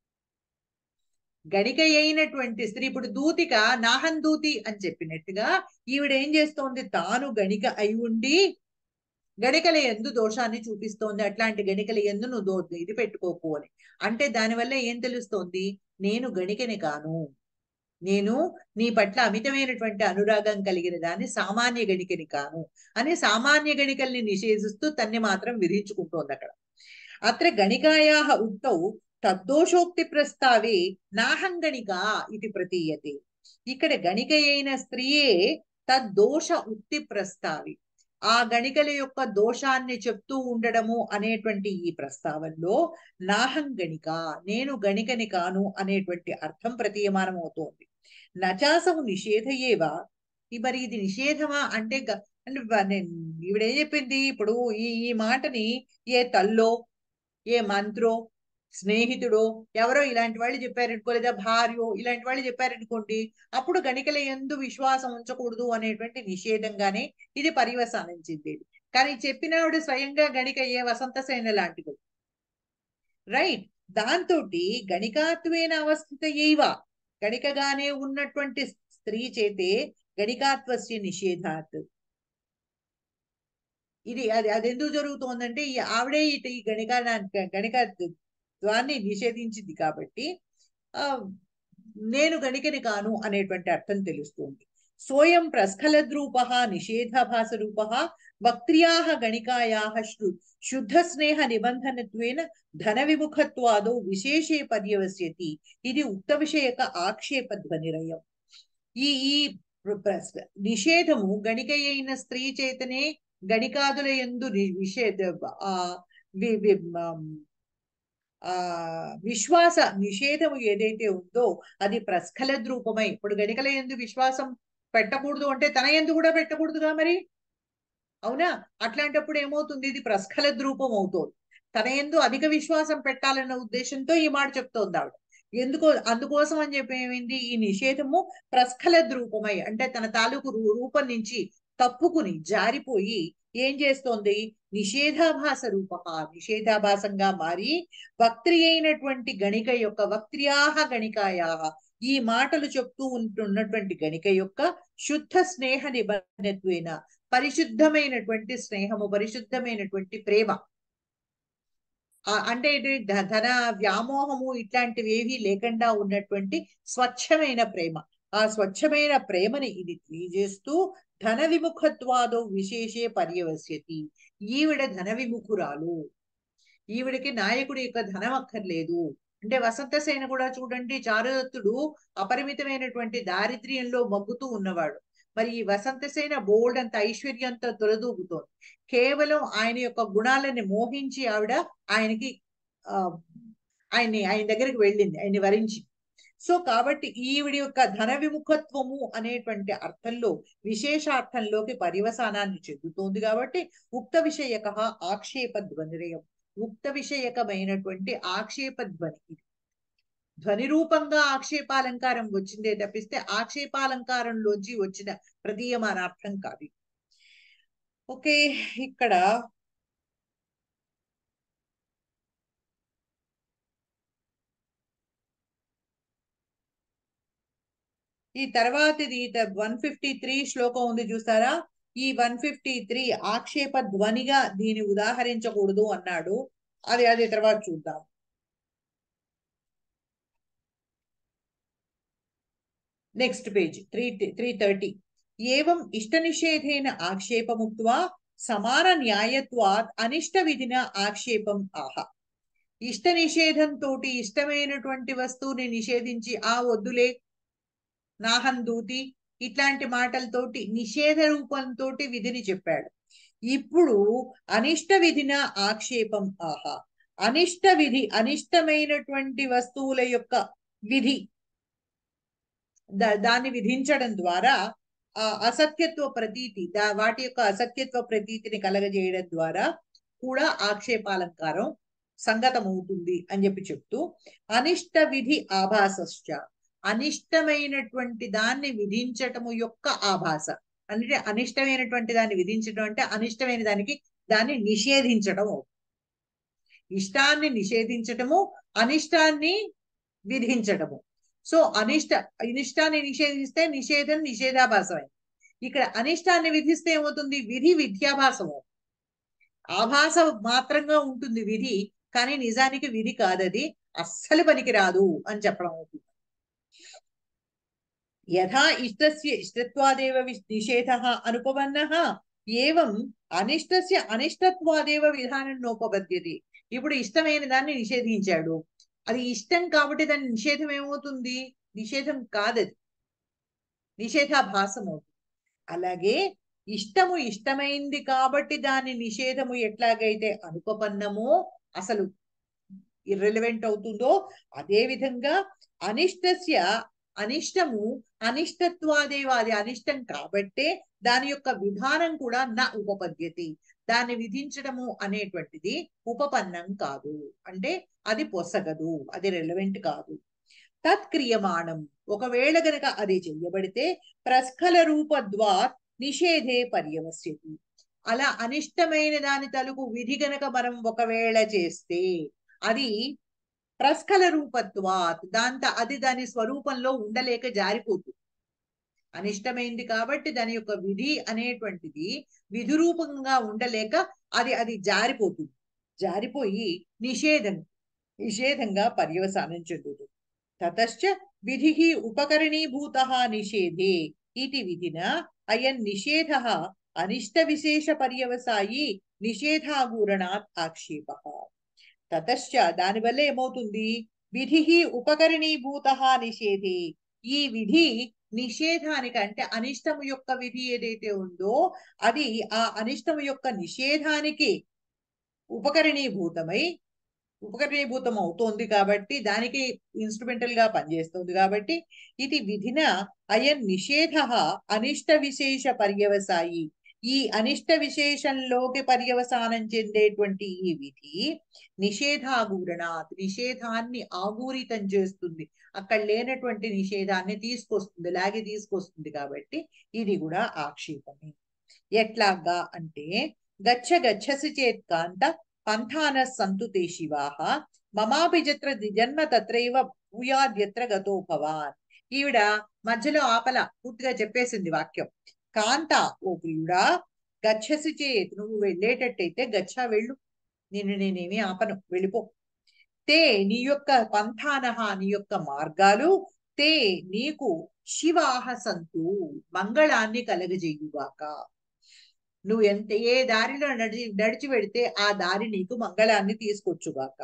గడిక అయినటువంటి స్త్రీ ఇప్పుడు దూతిక నాహం దూతి అని చెప్పినట్టుగా ఈవిడ ఏం చేస్తోంది తాను గణిక అయి ఉండి గణికల ఎందు దోషాన్ని చూపిస్తోంది అట్లాంటి గణికల ఎందు నువ్వు దో ఇది పెట్టుకోకు అని అంటే దానివల్ల ఏం తెలుస్తోంది నేను గణికని కాను నేను నీ పట్ల అమితమైనటువంటి అనురాగం కలిగిన దాన్ని సామాన్య గణికని కాను అని సామాన్య గణికల్ని నిషేధిస్తూ తన్ని మాత్రం విధించుకుంటోంది అక్కడ అత్ర గణికాయా ఉక్తౌ తద్దోషోక్తి ప్రస్తావే నాహం గణిక ఇది ప్రతీయతే ఇక్కడ గణిక అయిన స్త్రీయే తద్దోష ఉక్తి ప్రస్తావి ఆ గణికల యొక్క దోషాన్ని చెప్తూ ఉండడము అనేటువంటి ఈ ప్రస్తావనలో నాహం గణిక నేను గణికని కాను అనేటువంటి అర్థం ప్రతీయమానం అవుతోంది నచాసము నిషేధయేవా ఈ మరి ఇది నిషేధమా అంటే గ- అంటే వ- నేను ఈవిడేం చెప్పింది ఇప్పుడు ఈ ఈ మాటని ఏ తల్లో ఏ మంత్రో స్నేహితుడో ఎవరో ఇలాంటి వాళ్ళు చెప్పారనుకో లేదా భార్యో ఇలాంటి వాళ్ళు చెప్పారనుకోండి అప్పుడు గణికల ఎందు విశ్వాసం ఉంచకూడదు అనేటువంటి నిషేధంగానే ఇది పర్యవసానించింది కానీ చెప్పిన ఆవిడ స్వయంగా గణిక ఏ వసంత సేన లాంటిది రైట్ దాంతో గణికాత్వేన అవస్థిత ఏవ గణికగానే ఉన్నటువంటి స్త్రీ చేతే గణికాత్వస్య నిషేధాత్ ఇది అది అది ఎందుకు జరుగుతోందంటే ఈ ఆవిడే ఇటు ఈ గణిక గణిక ద్వాన్ని నిషేధించింది కాబట్టి ఆ నేను గణికని కాను అనేటువంటి అర్థం తెలుస్తుంది సోయం ప్రస్ఖలద్రూప నిషేధాభాస రూప వక్త్ర్యా గణికాయా శుద్ధ స్నేహ నిబంధనత్వేన ధన విముఖత్వాదో విశేషే పర్యవస్యతి ఇది ఉక్త విషయక ఆక్షేప ధ్వనిరయం ఈ ఈ ప్ర- నిషేధము గణిక అయిన స్త్రీ చేతనే గణికాదుల ఎందు ని- నిషేధ ఆ వి- వి- మ- ఆ విశ్వాస నిషేధము ఏదైతే ఉందో అది ప్రస్ఖలద్ రూపమై ఇప్పుడు గణికల ఎందు విశ్వాసం పెట్టకూడదు అంటే తన ఎందు కూడా పెట్టకూడదుగా మరి అవునా అట్లాంటప్పుడు ఏమవుతుంది ఇది ప్రస్ఖలద్ రూపం అవుతోంది తన ఎందు అధిక విశ్వాసం పెట్టాలన్న ఉద్దేశంతో ఈ మాట చెప్తోంది ఆవిడ ఎందుకో అందుకోసం అని చెప్పి ఏమైంది ఈ నిషేధము ప్రస్ఖలద్ రూపమై అంటే తన తాలూకు రూ- రూపం నుంచి తప్పుకుని జారిపోయి ఏం చేస్తోంది నిషేధాభాస రూప నిషేధాభాసంగా మారి వక్త్రి అయినటువంటి గణిక యొక్క వక్త్ర్యాహ గణికాయా ఈ మాటలు చెప్తూ ఉంటున్నటువంటి గణిక యొక్క శుద్ధ స్నేహ నిబంధనత్వేన పరిశుద్ధమైనటువంటి స్నేహము పరిశుద్ధమైనటువంటి ప్రేమ ఆ అంటే ఇది ధ- ధన వ్యామోహము ఇట్లాంటివి ఏవీ లేకుండా ఉన్నటువంటి స్వచ్ఛమైన ప్రేమ ఆ స్వచ్ఛమైన ప్రేమని ఇది తెలియజేస్తూ ధన విముఖత్వాదో విశేషే పర్యవస్యతి ఈవిడ ధన విముఖురాలు ఈవిడకి నాయకుడి యొక్క ధనం అక్కర్లేదు అంటే వసంతసేన కూడా చూడండి చారుదత్తుడు అపరిమితమైనటువంటి దారిద్ర్యంలో మగ్గుతూ ఉన్నవాడు మరి ఈ వసంతసేన బోల్డ్ అంత ఐశ్వర్యంతో తొలదూగుతోంది కేవలం ఆయన యొక్క గుణాలని మోహించి ఆవిడ ఆయనకి ఆ ఆయన్ని ఆయన దగ్గరికి వెళ్ళింది ఆయన్ని వరించి సో కాబట్టి ఈవిడి యొక్క ధన విముఖత్వము అనేటువంటి అర్థంలో విశేషార్థంలోకి పర్యవసానాన్ని చెందుతోంది కాబట్టి ఉక్త విషయక ఆక్షేప ధ్వనిరయం ఉక్త విషయకమైనటువంటి ఆక్షేప ధ్వని ఇది ధ్వని రూపంగా ఆక్షేపాలంకారం వచ్చిందే తప్పిస్తే ఆక్షేపాలంకారంలోంచి వచ్చిన ప్రతీయమానార్థం కాదు ఇది. ఓకే ఇక్కడ ఈ తర్వాతది వన్ ఫిఫ్టీ త్రీ శ్లోకం ఉంది చూసారా ఈ వన్ ఫిఫ్టీ త్రీ ఆక్షేప ధ్వనిగా దీని ఉదాహరించకూడదు అన్నాడు అది అది తర్వాత చూద్దాం next page three three thirty ఏవం ఇష్ట నిషేధేన ఆక్షేపముక్త్వా సమాన న్యాయత్వాత్ అనిష్ట విధిన ఆక్షేపం ఆహ ఇష్ట నిషేధంతో ఇష్టమైనటువంటి వస్తువుని నిషేధించి ఆ వద్దులే నాహందూతి ఇట్లాంటి మాటలతోటి నిషేధ రూపంతో విధిని చెప్పాడు ఇప్పుడు అనిష్ట విధిన ఆక్షేపం ఆహా అనిష్ట విధి అనిష్టమైనటువంటి వస్తువుల యొక్క విధి దా- దాన్ని విధించడం ద్వారా ఆ అసత్యత్వ ప్రతీతి దా వాటి యొక్క అసత్యత్వ ప్రతీతిని కలగజేయడం ద్వారా కూడా ఆక్షేపాలంకారం సంగతమవుతుంది అని చెప్పి చెప్తూ అనిష్ట విధి ఆభాసశ్చ అనిష్టమైనటువంటి దాన్ని విధించటము యొక్క ఆభాస అంటే అనిష్టమైనటువంటి దాన్ని విధించడం అంటే అనిష్టమైన దానికి దాన్ని నిషేధించడం అవుతుంది. ఇష్టాన్ని నిషేధించటము అనిష్టాన్ని విధించటము సో అనిష్ట ఇనిష్టాన్ని నిషేధిస్తే నిషేధం నిషేధాభాసమే ఇక్కడ అనిష్టాన్ని విధిస్తే ఏమవుతుంది విధి విద్యాభాసము ఆభాస మాత్రంగా ఉంటుంది విధి కానీ నిజానికి విధి కాదది అస్సలు పనికిరాదు అని చెప్పడం అవుతుంది యథా ఇష్టస్య ఇష్టత్వాదేవ వి- నిషేధः అనుపవన్నः ఏవం అనిష్టస్య అనిష్టత్వాదేవ విధానం నోపబద్ధ్యతి ఇప్పుడు ఇష్టమైన దాన్ని నిషేధించాడు అది ఇష్టం కాబట్టి దాని నిషేధం ఏమవుతుంది నిషేధం కాదది నిషేధాభాసం అవుతుంది అలాగే ఇష్టము ఇష్టమైంది కాబట్టి దాని నిషేధము ఎట్లాగైతే అనుపపన్నమో అసలు ఇర్రెలవెంట్ అవుతుందో అదే విధంగా అనిష్టస్య అనిష్టము అనిష్టత్వాదేవ అది అనిష్టం కాబట్టే దాని యొక్క విధానం కూడా నా ఉపపద్యతి దాన్ని విధించడము అనేటువంటిది ఉపపన్నం కాదు అంటే అది పొసగదు అది రెలవెంట్ కాదు తత్క్రియమాణం ఒకవేళ గనక అది చెయ్యబడితే ప్రస్ఖల రూపద్వా నిషేధే పర్యవస్యతి అలా అనిష్టమైన దాని తలుపు విధి గనక మనం ఒకవేళ చేస్తే అది ప్రస్ఖల రూపత్వాత్ దాంతో అది దాని స్వరూపంలో ఉండలేక జారిపోతుంది అనిష్టమైంది కాబట్టి దాని యొక్క విధి అనేటువంటిది విధి రూపంగా ఉండలేక అది అది జారిపోతుంది జారిపోయి నిషేధం నిషేధంగా పర్యవసానం చెందుతుంది తతశ్చ విధిః ఉపకరణీభూతः నిషేధే ఇతి విధిన అయం నిషేధः అనిష్ట విశేష పర్యవసాయి నిషేధాగూరణాత్ ఆక్షేపः తతశ్చ దానివల్ల ఏమవుతుంది విధిః ఉపకరణీభూతः నిషేధే ఈ విధి నిషేధానికి అంటే అనిష్టము యొక్క విధి ఏదైతే ఉందో అది ఆ అనిష్టము యొక్క నిషేధానికి ఉపకరణీభూతమై ఉపకరణీభూతం అవుతోంది కాబట్టి దానికి ఇన్స్ట్రుమెంటల్ గా పనిచేస్తుంది కాబట్టి ఇది విధిన అయం నిషేధ అనిష్ట విశేష పర్యవసాయి ఈ అనిష్ట విశేషంలోకి పర్యవసానం చెందేటువంటి ఈ విధి నిషేధాగూరణాత్ నిషేధాన్ని ఆగూరితం చేస్తుంది అక్కడ లేనటువంటి నిషేధాన్ని తీసుకొస్తుంది లాగి తీసుకొస్తుంది కాబట్టి ఇది కూడా ఆక్షేపమే ఎట్లాగా అంటే గచ్చ గచ్చసి చేత్ కాంత పంథాన సంతు తే శివాహ మమాభిజత్ర జన్మ తత్రైవ భూయాద్యత్ర గతో భవాన్ ఈవిడ మధ్యలో ఆపల పూర్తిగా చెప్పేసింది వాక్యం కాంత ఓ ప్రియుడా గచ్చసి చేత్ నువ్వు వెళ్ళేటట్టయితే గచ్చ వెళ్ళు నిన్ను నేనేమి ఆపను వెళ్ళిపో తే నీ యొక్క పంథానహ నీ యొక్క మార్గాలు తే నీకు శివాహ సంతు మంగళాన్ని కలగజేయుగాక నువ్వు ఎంత ఏ దారిలో నడిచి నడిచి వెడితే ఆ దారి నీకు మంగళాన్ని తీసుకొచ్చుగాక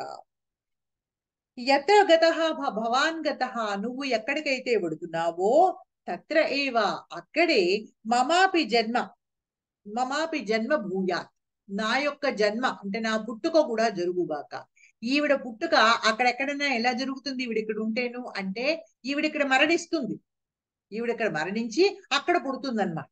ఎత్ర గత భవాన్ గత నువ్వు ఎక్కడికైతే వెడుతున్నావో తత్ర ఏవ అక్కడే మమాపి జన్మ మమాపి జన్మ భూయాత్ నా యొక్క జన్మ అంటే నా పుట్టుక కూడా జరుగుగాక ఈవిడ పుట్టుక అక్కడెక్కడైనా ఎలా జరుగుతుంది ఈవిడ ఇక్కడ ఉంటేను అంటే ఈవిడ ఇక్కడ మరణిస్తుంది ఈవిడ ఇక్కడ మరణించి అక్కడ పుడుతుందన్నమాట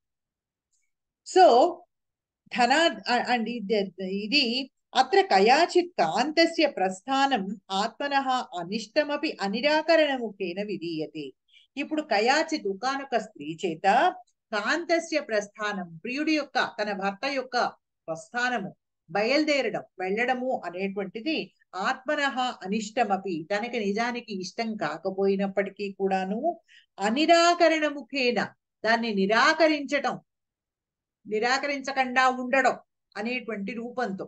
సో ధనా అండ్ ఇది అత్ర కయాచిత్ కాంతస్య ప్రస్థానం ఆత్మనః అనిష్టమపి అనిరాకరణముఖేన విధీయతే ఇప్పుడు కయాచిత్ ఒకానొక స్త్రీ చేత కాంతస్య ప్రస్థానం ప్రియుడి యొక్క తన భర్త యొక్క ప్రస్థానము బయలుదేరడం వెళ్ళడము అనేటువంటిది ఆత్మనః అనిష్టమపి తనకి నిజానికి ఇష్టం కాకపోయినప్పటికీ కూడాను అనిరాకరణముఖేన దాన్ని నిరాకరించటం నిరాకరించకుండా ఉండడం అనేటువంటి రూపంతో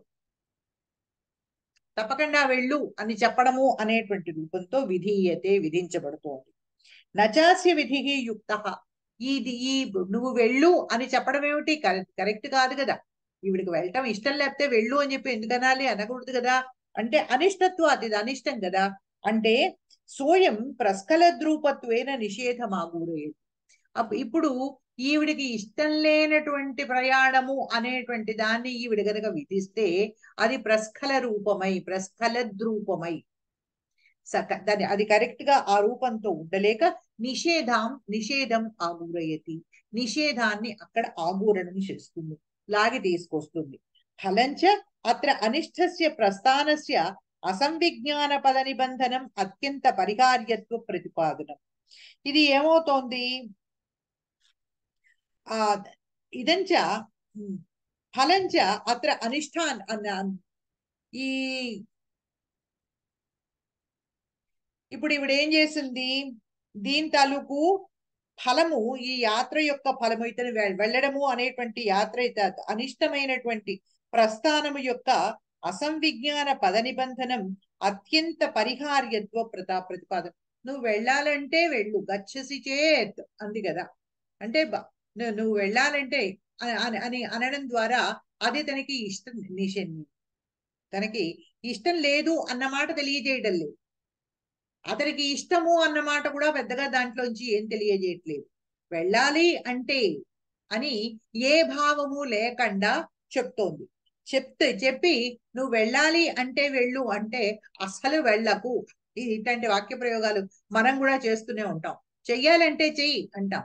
తప్పకుండా వెళ్ళు అని చెప్పడము అనేటువంటి రూపంతో విధీయతే విధించబడుతోంది నచాస్య విధి యుక్త ఇది ఈ నువ్వు వెళ్ళు అని చెప్పడం ఏమిటి కరెక్ట్ కాదు కదా ఈవిడికి వెళ్ళటం ఇష్టం లేకపోతే వెళ్ళు అని చెప్పి ఎందుకు అనాలి అనకూడదు కదా అంటే అనిష్టత్వం అది ఇది అనిష్టం కదా అంటే సోయం ప్రస్కలద్రూపత్వేన నిషేధమాగూరేది అప్పుడు ఇప్పుడు ఈవిడికి ఇష్టం లేనటువంటి ప్రయాణము అనేటువంటి దాన్ని ఈవిడ గనక విధిస్తే అది ప్రస్ఖల రూపమై ప్రస్ఖలద్రూపమై సక దాని అది కరెక్ట్ గా ఆ రూపంతో ఉండలేక నిషేధం నిషేధం ఆగూరయతి నిషేధాన్ని అక్కడ ఆగూరణం చేస్తుంది లాగి తీసుకొస్తుంది ఫలంచ అత్ర అనిష్టస్య ప్రస్థానస్య అసంవిజ్ఞాన పద నిబంధనం అత్యంత పరిహార్యత్వ ప్రతిపాదనం ఇది ఏమవుతోంది ఆ ఇదంచ ఫలంచ అత్ర అనిష్టాన్ అన్న ఈ ఇప్పుడు ఇవిడ ఏం చేసింది దీని తాలూకు ఫలము ఈ యాత్ర యొక్క ఫలము ఇతను వెళ్ళడము అనేటువంటి యాత్ర అనిష్టమైనటువంటి ప్రస్థానము యొక్క అసంవిజ్ఞాన పద నిబంధనం అత్యంత పరిహార్యత్వ ప్రతా ప్రతిపాదన నువ్వు వెళ్ళాలంటే వెళ్ళు గచ్చసి చేత్ అంది కదా అంటే నువ్వు వెళ్ళాలంటే అని అనడం ద్వారా అది తనకి ఇష్టం నిషేధం తనకి ఇష్టం లేదు అన్నమాట తెలియజేయడం లేదు అతనికి ఇష్టము అన్నమాట కూడా పెద్దగా దాంట్లోంచి ఏం తెలియజేయట్లేదు వెళ్ళాలి అంటే అని ఏ భావము లేకుండా చెప్తోంది చెప్తే చెప్పి నువ్వు వెళ్ళాలి అంటే వెళ్ళు అంటే అసలు వెళ్ళకు ఇట్లాంటి వాక్య ప్రయోగాలు మనం కూడా చేస్తూనే ఉంటాం చెయ్యాలంటే చెయ్యి అంటాం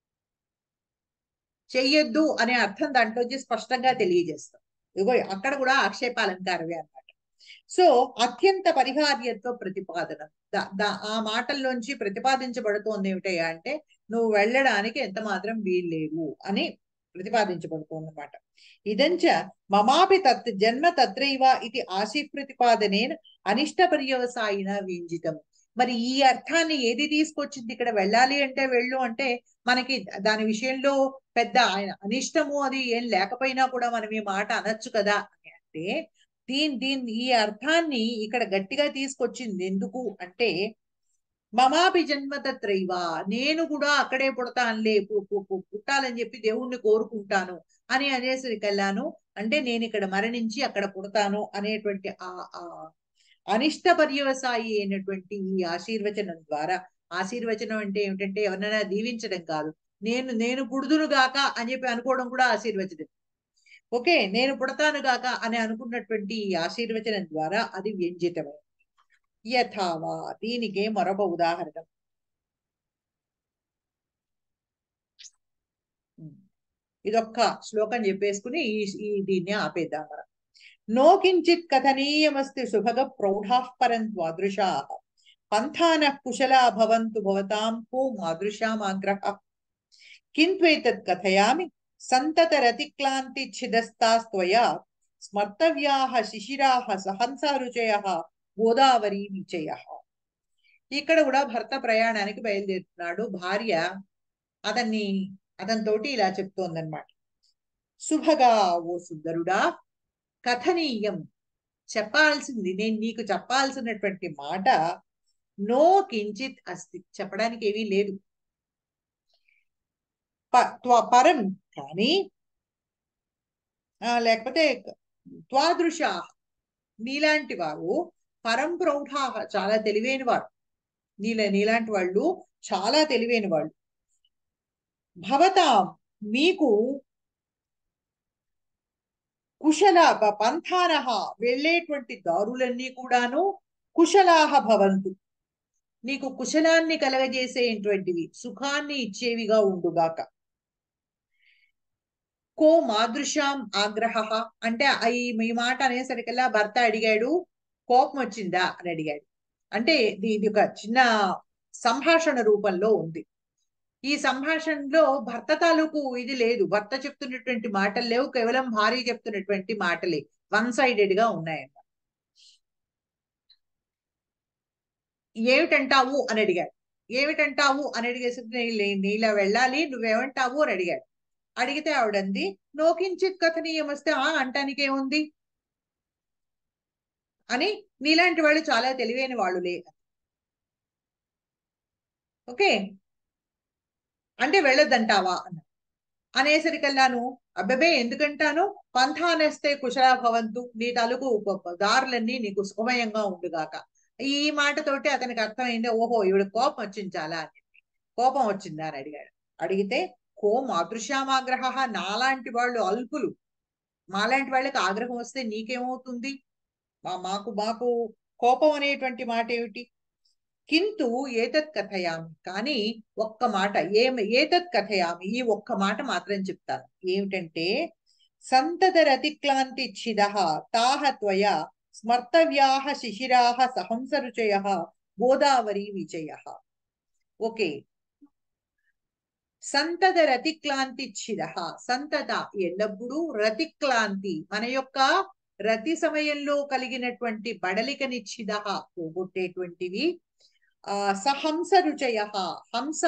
చెయ్యొద్దు అనే అర్థం దాంట్లోంచి స్పష్టంగా తెలియజేస్తాం ఇగో అక్కడ కూడా ఆక్షేపాలంకారవే అన్నమాట సో అత్యంత పరిహార్యత్వ ప్రతిపాదన ఆ మాటల్లోంచి ప్రతిపాదించబడుతోంది ఏమిటయ్యా అంటే నువ్వు వెళ్ళడానికి ఎంత మాత్రం వీల్లేదు అని ప్రతిపాదించబడుతోంది అనమాట ఇదంచ మమాపి తత్ జన్మ తత్రైవ ఇది ఆశి ప్రతిపాదనేన అనిష్ట పర్యవసాయిన వీంజితం మరి ఈ అర్థాన్ని ఏది తీసుకొచ్చింది ఇక్కడ వెళ్ళాలి అంటే వెళ్ళు అంటే మనకి దాని విషయంలో పెద్ద అనిష్టము అది ఏం లేకపోయినా కూడా మనం ఈ మాట అనొచ్చు కదా అని అంటే దీని దీని ఈ అర్థాన్ని ఇక్కడ గట్టిగా తీసుకొచ్చింది ఎందుకు అంటే మమాపి జన్మ తత్రైవ నేను కూడా అక్కడే పుడతానులే పు- పు- పు- పుట్టాలని చెప్పి దేవుణ్ణి కోరుకుంటాను అని అనేసరికెళ్ళాను అంటే నేను ఇక్కడ మరణించి అక్కడ పుడతాను అనేటువంటి ఆ ఆ అనిష్ట పర్యవసాయి అయినటువంటి ఈ ఆశీర్వచనం ద్వారా ఆశీర్వచనం అంటే ఏమిటంటే ఎవరినైనా దీవించడం కాదు నేను నేను పుడుదును గాక అని చెప్పి అనుకోవడం కూడా ఆశీర్వచనం ఓకే నేను పుడతాను గాక అని అనుకున్నటువంటి ఈ ఆశీర్వచనం ద్వారా అది వ్యంజితమైంది యథావా దీనికే మరొక ఉదాహరణ ఇదొక్క శ్లోకం చెప్పేసుకుని ఈ ఈ దీన్ని ఆపేద్దాం మనం నో కించిత్ కథనీయమస్తి సుభగ ప్రౌఢాః పరం ద్వాదృశా పంథానః కుశలా భవంతు భవతాం కో మాదృశామాగ్రహ కింత్వేతత్ కథయామి సంతతరతిక్లాంతి ఛిదస్తాస్త్వయా స్మర్తవ్యాః శిశిరాః సహంసారుచయః గోదావరి విచయః ఇక్కడ కూడా భర్త ప్రయాణానికి బయలుదేరుతున్నాడు భార్య అతన్ని అతనితోటి ఇలా చెప్తోందన్నమాట శుభగా ఓ సుందరుడా కథనీయం చెప్పాల్సింది నేను నీకు చెప్పాల్సినటువంటి మాట నో కించిత్ అస్తి చెప్పడానికి ఏమీ లేదు ప- త్వ- పరం కానీ ఆ, లేకపోతే త్వాదృశ నీలాంటి వారు పరం ప్రౌఢా చాలా తెలివైన వారు నీల నీలాంటి వాళ్ళు చాలా తెలివైన వాళ్ళు భవతాం మీకు కుశల ప- పంథానః వెళ్ళేటువంటి దారులన్నీ కూడాను కుశలాహ భవంతు నీకు కుశలాన్ని కలగజేసేటువంటివి సుఖాన్ని ఇచ్చేవిగా ఉండుగాక కో మాదృశాం ఆగ్రహ అంటే ఆ ఈ ఈ మాట అనేసరికల్లా భర్త అడిగాడు కోపం వచ్చిందా అని అడిగాడు అంటే ఇది ఇది ఒక చిన్న సంభాషణ రూపంలో ఉంది ఈ సంభాషణలో భర్త తాలూకు ఇది లేదు భర్త చెప్తున్నటువంటి మాటలు లేవు కేవలం భార్య చెప్తున్నటువంటి మాటలే వన్ సైడెడ్ గా ఉన్నాయన్నమాట ఏమిటంటావు అని అడిగాడు ఏమిటంటావు అని అడిగేసరికి "నీ- నీలా వెళ్ళాలి నువ్వేమంటావు అని అడిగాడు అడిగితే ఆవిడంది నోకించిత్ కథనీయమస్తే ఆ అంటానికి ఏముంది అని నీలాంటి వాళ్ళు చాలా తెలివైన వాళ్ళులే ఓకే అంటే వెళ్ళొద్దంటావా అన్న అనేసరికల్లాను అబ్బబే ఎందుకంటాను పంథానేస్తే కుశలా భవంతు నీ తాలూకు ప- ప- దారులన్నీ నీకు సుఖమయంగా ఉండుగాక ఈ మాటతోటి అతనికి అర్థమైంది ఓహో ఈవిడ కోపం వచ్చింది చాలా అని చెప్పి కోపం వచ్చిందా అని అడిగాడు అడిగితే కో మాదృశ్యామాగ్రహ నాలాంటి వాళ్ళు అల్పులు మాలాంటి వాళ్ళకి ఆగ్రహం వస్తే నీకేమవుతుంది మా మాకు మాకు కోపం అనేటువంటి మాట ఏమిటి కింటు ఏతత్ కథయామి కానీ ఒక్క మాట ఏమి ఏతత్ కథయామి ఈ ఒక్క మాట మాత్రం చెప్తాను ఏమిటంటే సంతతరతిక్లాంతి ఛిద తాహ త్వయ స్మర్తవ్యాహ శిశిరాహ సహంసరుచయ గోదావరి విజయ ఓకే సంతత రతిక్లాంతి ఛిద సంతత ఎల్లప్పుడూ రతిక్లాంతి మన యొక్క రతి సమయంలో కలిగినటువంటి బడలికని ఛిద పోగొట్టేటువంటివి ఆ సహంస రుచయ హంస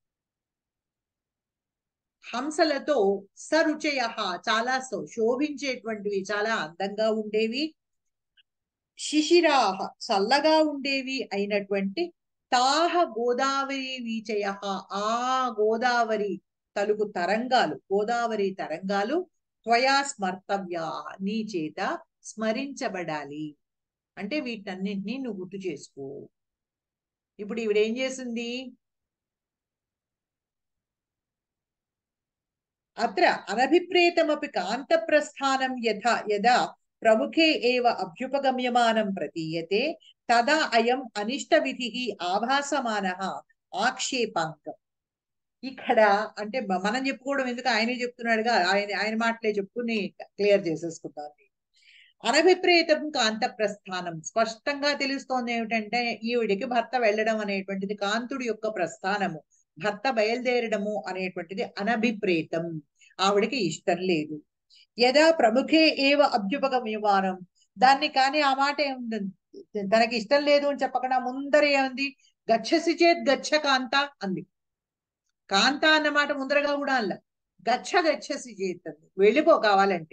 హంసలతో సరుచయ చాలా సో- శోభించేటువంటివి చాలా అందంగా ఉండేవి శిశిరాహ చల్లగా ఉండేవి అయినటువంటి తాహ గోదావరి వీచయ ఆ గోదావరి తలుగు తరంగాలు గోదావరి తరంగాలు త్వయా స్మర్తవ్యా నీ చేత స్మరించబడాలి అంటే వీటన్నింటినీ నువ్వు గుర్తు చేసుకో ఇప్పుడు ఈవిడ ఏం చేసింది అత్ర అనభిప్రేతమపి కాంతప్రస్థానం యథ యదా ప్రముఖే ఏవ అభ్యుపగమ్యమానం ప్రతీయతే తదా అయం అనిష్ట విధి ఆభాసమాన ఆక్షేపాంకం ఇక్కడ అంటే మ- మనం చెప్పుకోవడం ఎందుకు ఆయనే చెప్తున్నాడుగా ఆయన ఆయన మాటలే చెప్పుకుని క్లియర్ చేసేసుకుందాం అనభిప్రేతం కాంత ప్రస్థానం స్పష్టంగా తెలుస్తోంది ఏమిటంటే ఈవిడికి భర్త వెళ్ళడం అనేటువంటిది కాంతుడి యొక్క ప్రస్థానము భర్త బయలుదేరడము అనేటువంటిది అనభిప్రేతం ఆవిడకి ఇష్టం లేదు యదా ప్రముఖే ఏవ అభ్యుపగమ్యమానం దాన్ని కానీ ఆ మాట ఏముంది తనకి ఇష్టం లేదు అని చెప్పకుండా ముందర ఏముంది గచ్చసి చేత్ గచ్చ కాంత అంది కాంత అన్నమాట ముందరగా కూడా అల్ల గచ్చ గచ్చసి చేత్ అంది వెళ్ళిపో కావాలంటే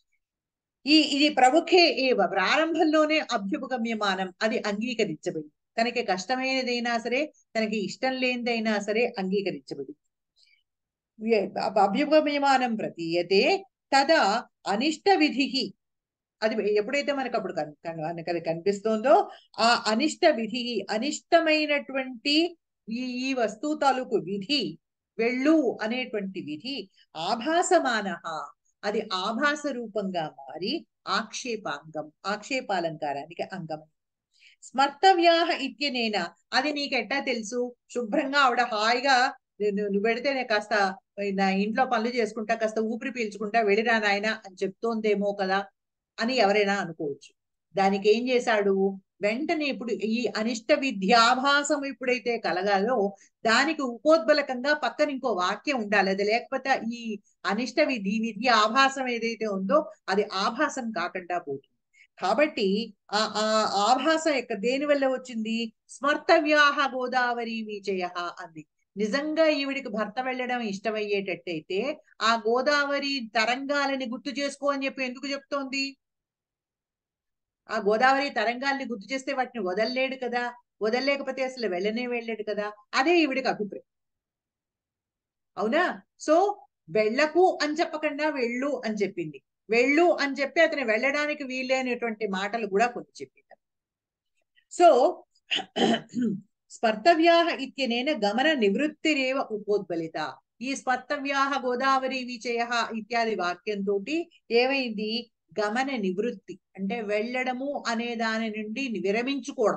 ఈ ఇది ప్రముఖే ఏవ ప్రారంభంలోనే అభ్యుపగమ్యమానం అది అంగీకరించబడింది తనకి కష్టమైనదైనా సరే తనకి ఇష్టం లేనిదైనా సరే అంగీకరించబడింది వ్య- అభ- అభ్యుపమయమానం ప్రతీయతే తదా అనిష్ట విధి అది ఎప్పుడైతే మనకు అప్పుడు కన్- కన్- మనకు అది కనిపిస్తోందో ఆ అనిష్ట విధి అనిష్టమైనటువంటి ఈ ఈ వస్తువు తాలూకు విధి వెళ్ళు అనేటువంటి విధి ఆభాసమాన అది ఆభాస రూపంగా మారి ఆక్షేపాంగం ఆక్షేపాలంకారానికి అంగం స్మర్తవ్యాహ ఇత్యనేన అది నీకెట్టా తెలుసు శుభ్రంగా ఆవిడ హాయిగా నువ్వు నువ్వు పెడితేనే కాస్త నా ఇంట్లో పనులు చేసుకుంటా కాస్త ఊపిరి పీల్చుకుంటా వెళ్ళిరా నాయన అని చెప్తోందేమో కదా అని ఎవరైనా అనుకోవచ్చు దానికి ఏం చేశాడు వెంటనే ఇప్పుడు ఈ అనిష్ట విద్యాభాసం ఎప్పుడైతే కలగాలో దానికి ఉపోద్బలకంగా పక్కన ఇంకో వాక్యం ఉండాలి అది లేకపోతే ఈ అనిష్ట విధి విద్య ఆభాసం ఏదైతే ఉందో అది ఆభాసం కాకుండా పోతుంది కాబట్టి ఆ ఆ ఆభాసం యొక్క దేని వల్ల వచ్చింది స్మర్తవ్యాహ గోదావరి విజయ అంది నిజంగా ఈవిడికి భర్త వెళ్ళడం ఇష్టమయ్యేటట్టయితే ఆ గోదావరి తరంగాలని గుర్తు చేసుకో అని చెప్పి ఎందుకు చెప్తోంది ఆ గోదావరి తరంగాల్ని గుర్తు చేస్తే వాటిని వదల్లేడు కదా వదల్లేకపోతే అసలు వెళ్ళనే వెళ్ళాడు కదా అదే ఈవిడికి అభిప్రాయం అవునా సో వెళ్ళకు అని చెప్పకుండా వెళ్ళు అని చెప్పింది వెళ్ళు అని చెప్పి అతను వెళ్ళడానికి వీలైనటువంటి మాటలు కూడా కొన్ని చెప్పింది సో స్పర్తవ్యాహ ఇత్యనేన గమన నివృత్తిరేవ ఉపోద్బలిత ఈ స్పర్తవ్యాహ గోదావరి విచయ ఇత్యాది వాక్యంతో ఏమైంది గమన నివృత్తి అంటే వెళ్ళడము అనే దాని నుండి విరమించుకోవడం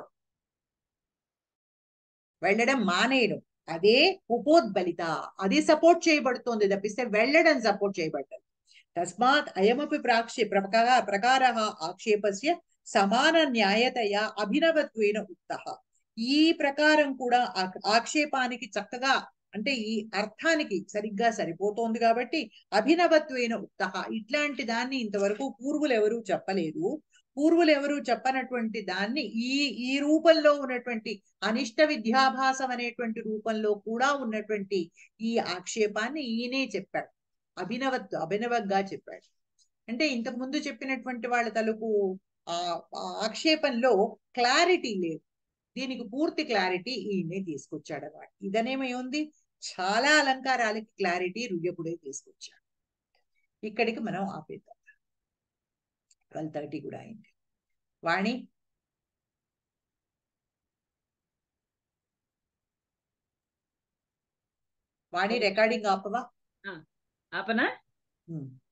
వెళ్ళడం మానేయడం అదే ఉపోద్బలిత అది సపోర్ట్ చేయబడుతోంది తప్పిస్తే వెళ్ళడం సపోర్ట్ చేయబడ్డది తస్మాత్ అయమపి ప్రాక్షే ప్రకార ప్రకార ఆక్షేపస్య సమాన న్యాయతయ అభినవత్వేన ఉక్త ఈ ప్రకారం కూడా ఆ- ఆక్షేపానికి చక్కగా అంటే ఈ అర్థానికి సరిగ్గా సరిపోతోంది కాబట్టి అభినవత్వేన ఉక్త ఇట్లాంటి దాన్ని ఇంతవరకు పూర్వులు ఎవరూ చెప్పలేదు పూర్వులు ఎవరు చెప్పనటువంటి దాన్ని ఈ ఈ రూపంలో ఉన్నటువంటి అనిష్ట విద్యాభాసం అనేటువంటి రూపంలో కూడా ఉన్నటువంటి ఈ ఆక్షేపాన్ని ఈయనే చెప్పాడు అభినవత్ అభినవంగా చెప్పాడు అంటే ఇంతకు ముందు చెప్పినటువంటి వాళ్ళ తలుపు ఆ ఆ ఆక్షేపంలో క్లారిటీ లేదు దీనికి పూర్తి క్లారిటీ ఈయనే తీసుకొచ్చాడు అన్నమాట ఇదనేమై ఉంది చాలా అలంకారాలకి క్లారిటీ రుయ్యపుడే తీసుకొచ్చాడు ఇక్కడికి మనం ఆపేద్దాం ట్వెల్వ్ థర్టీ కూడా అయింది వాణి వాణి రికార్డింగ్ ఆపవా ఆపనా ఉమ్.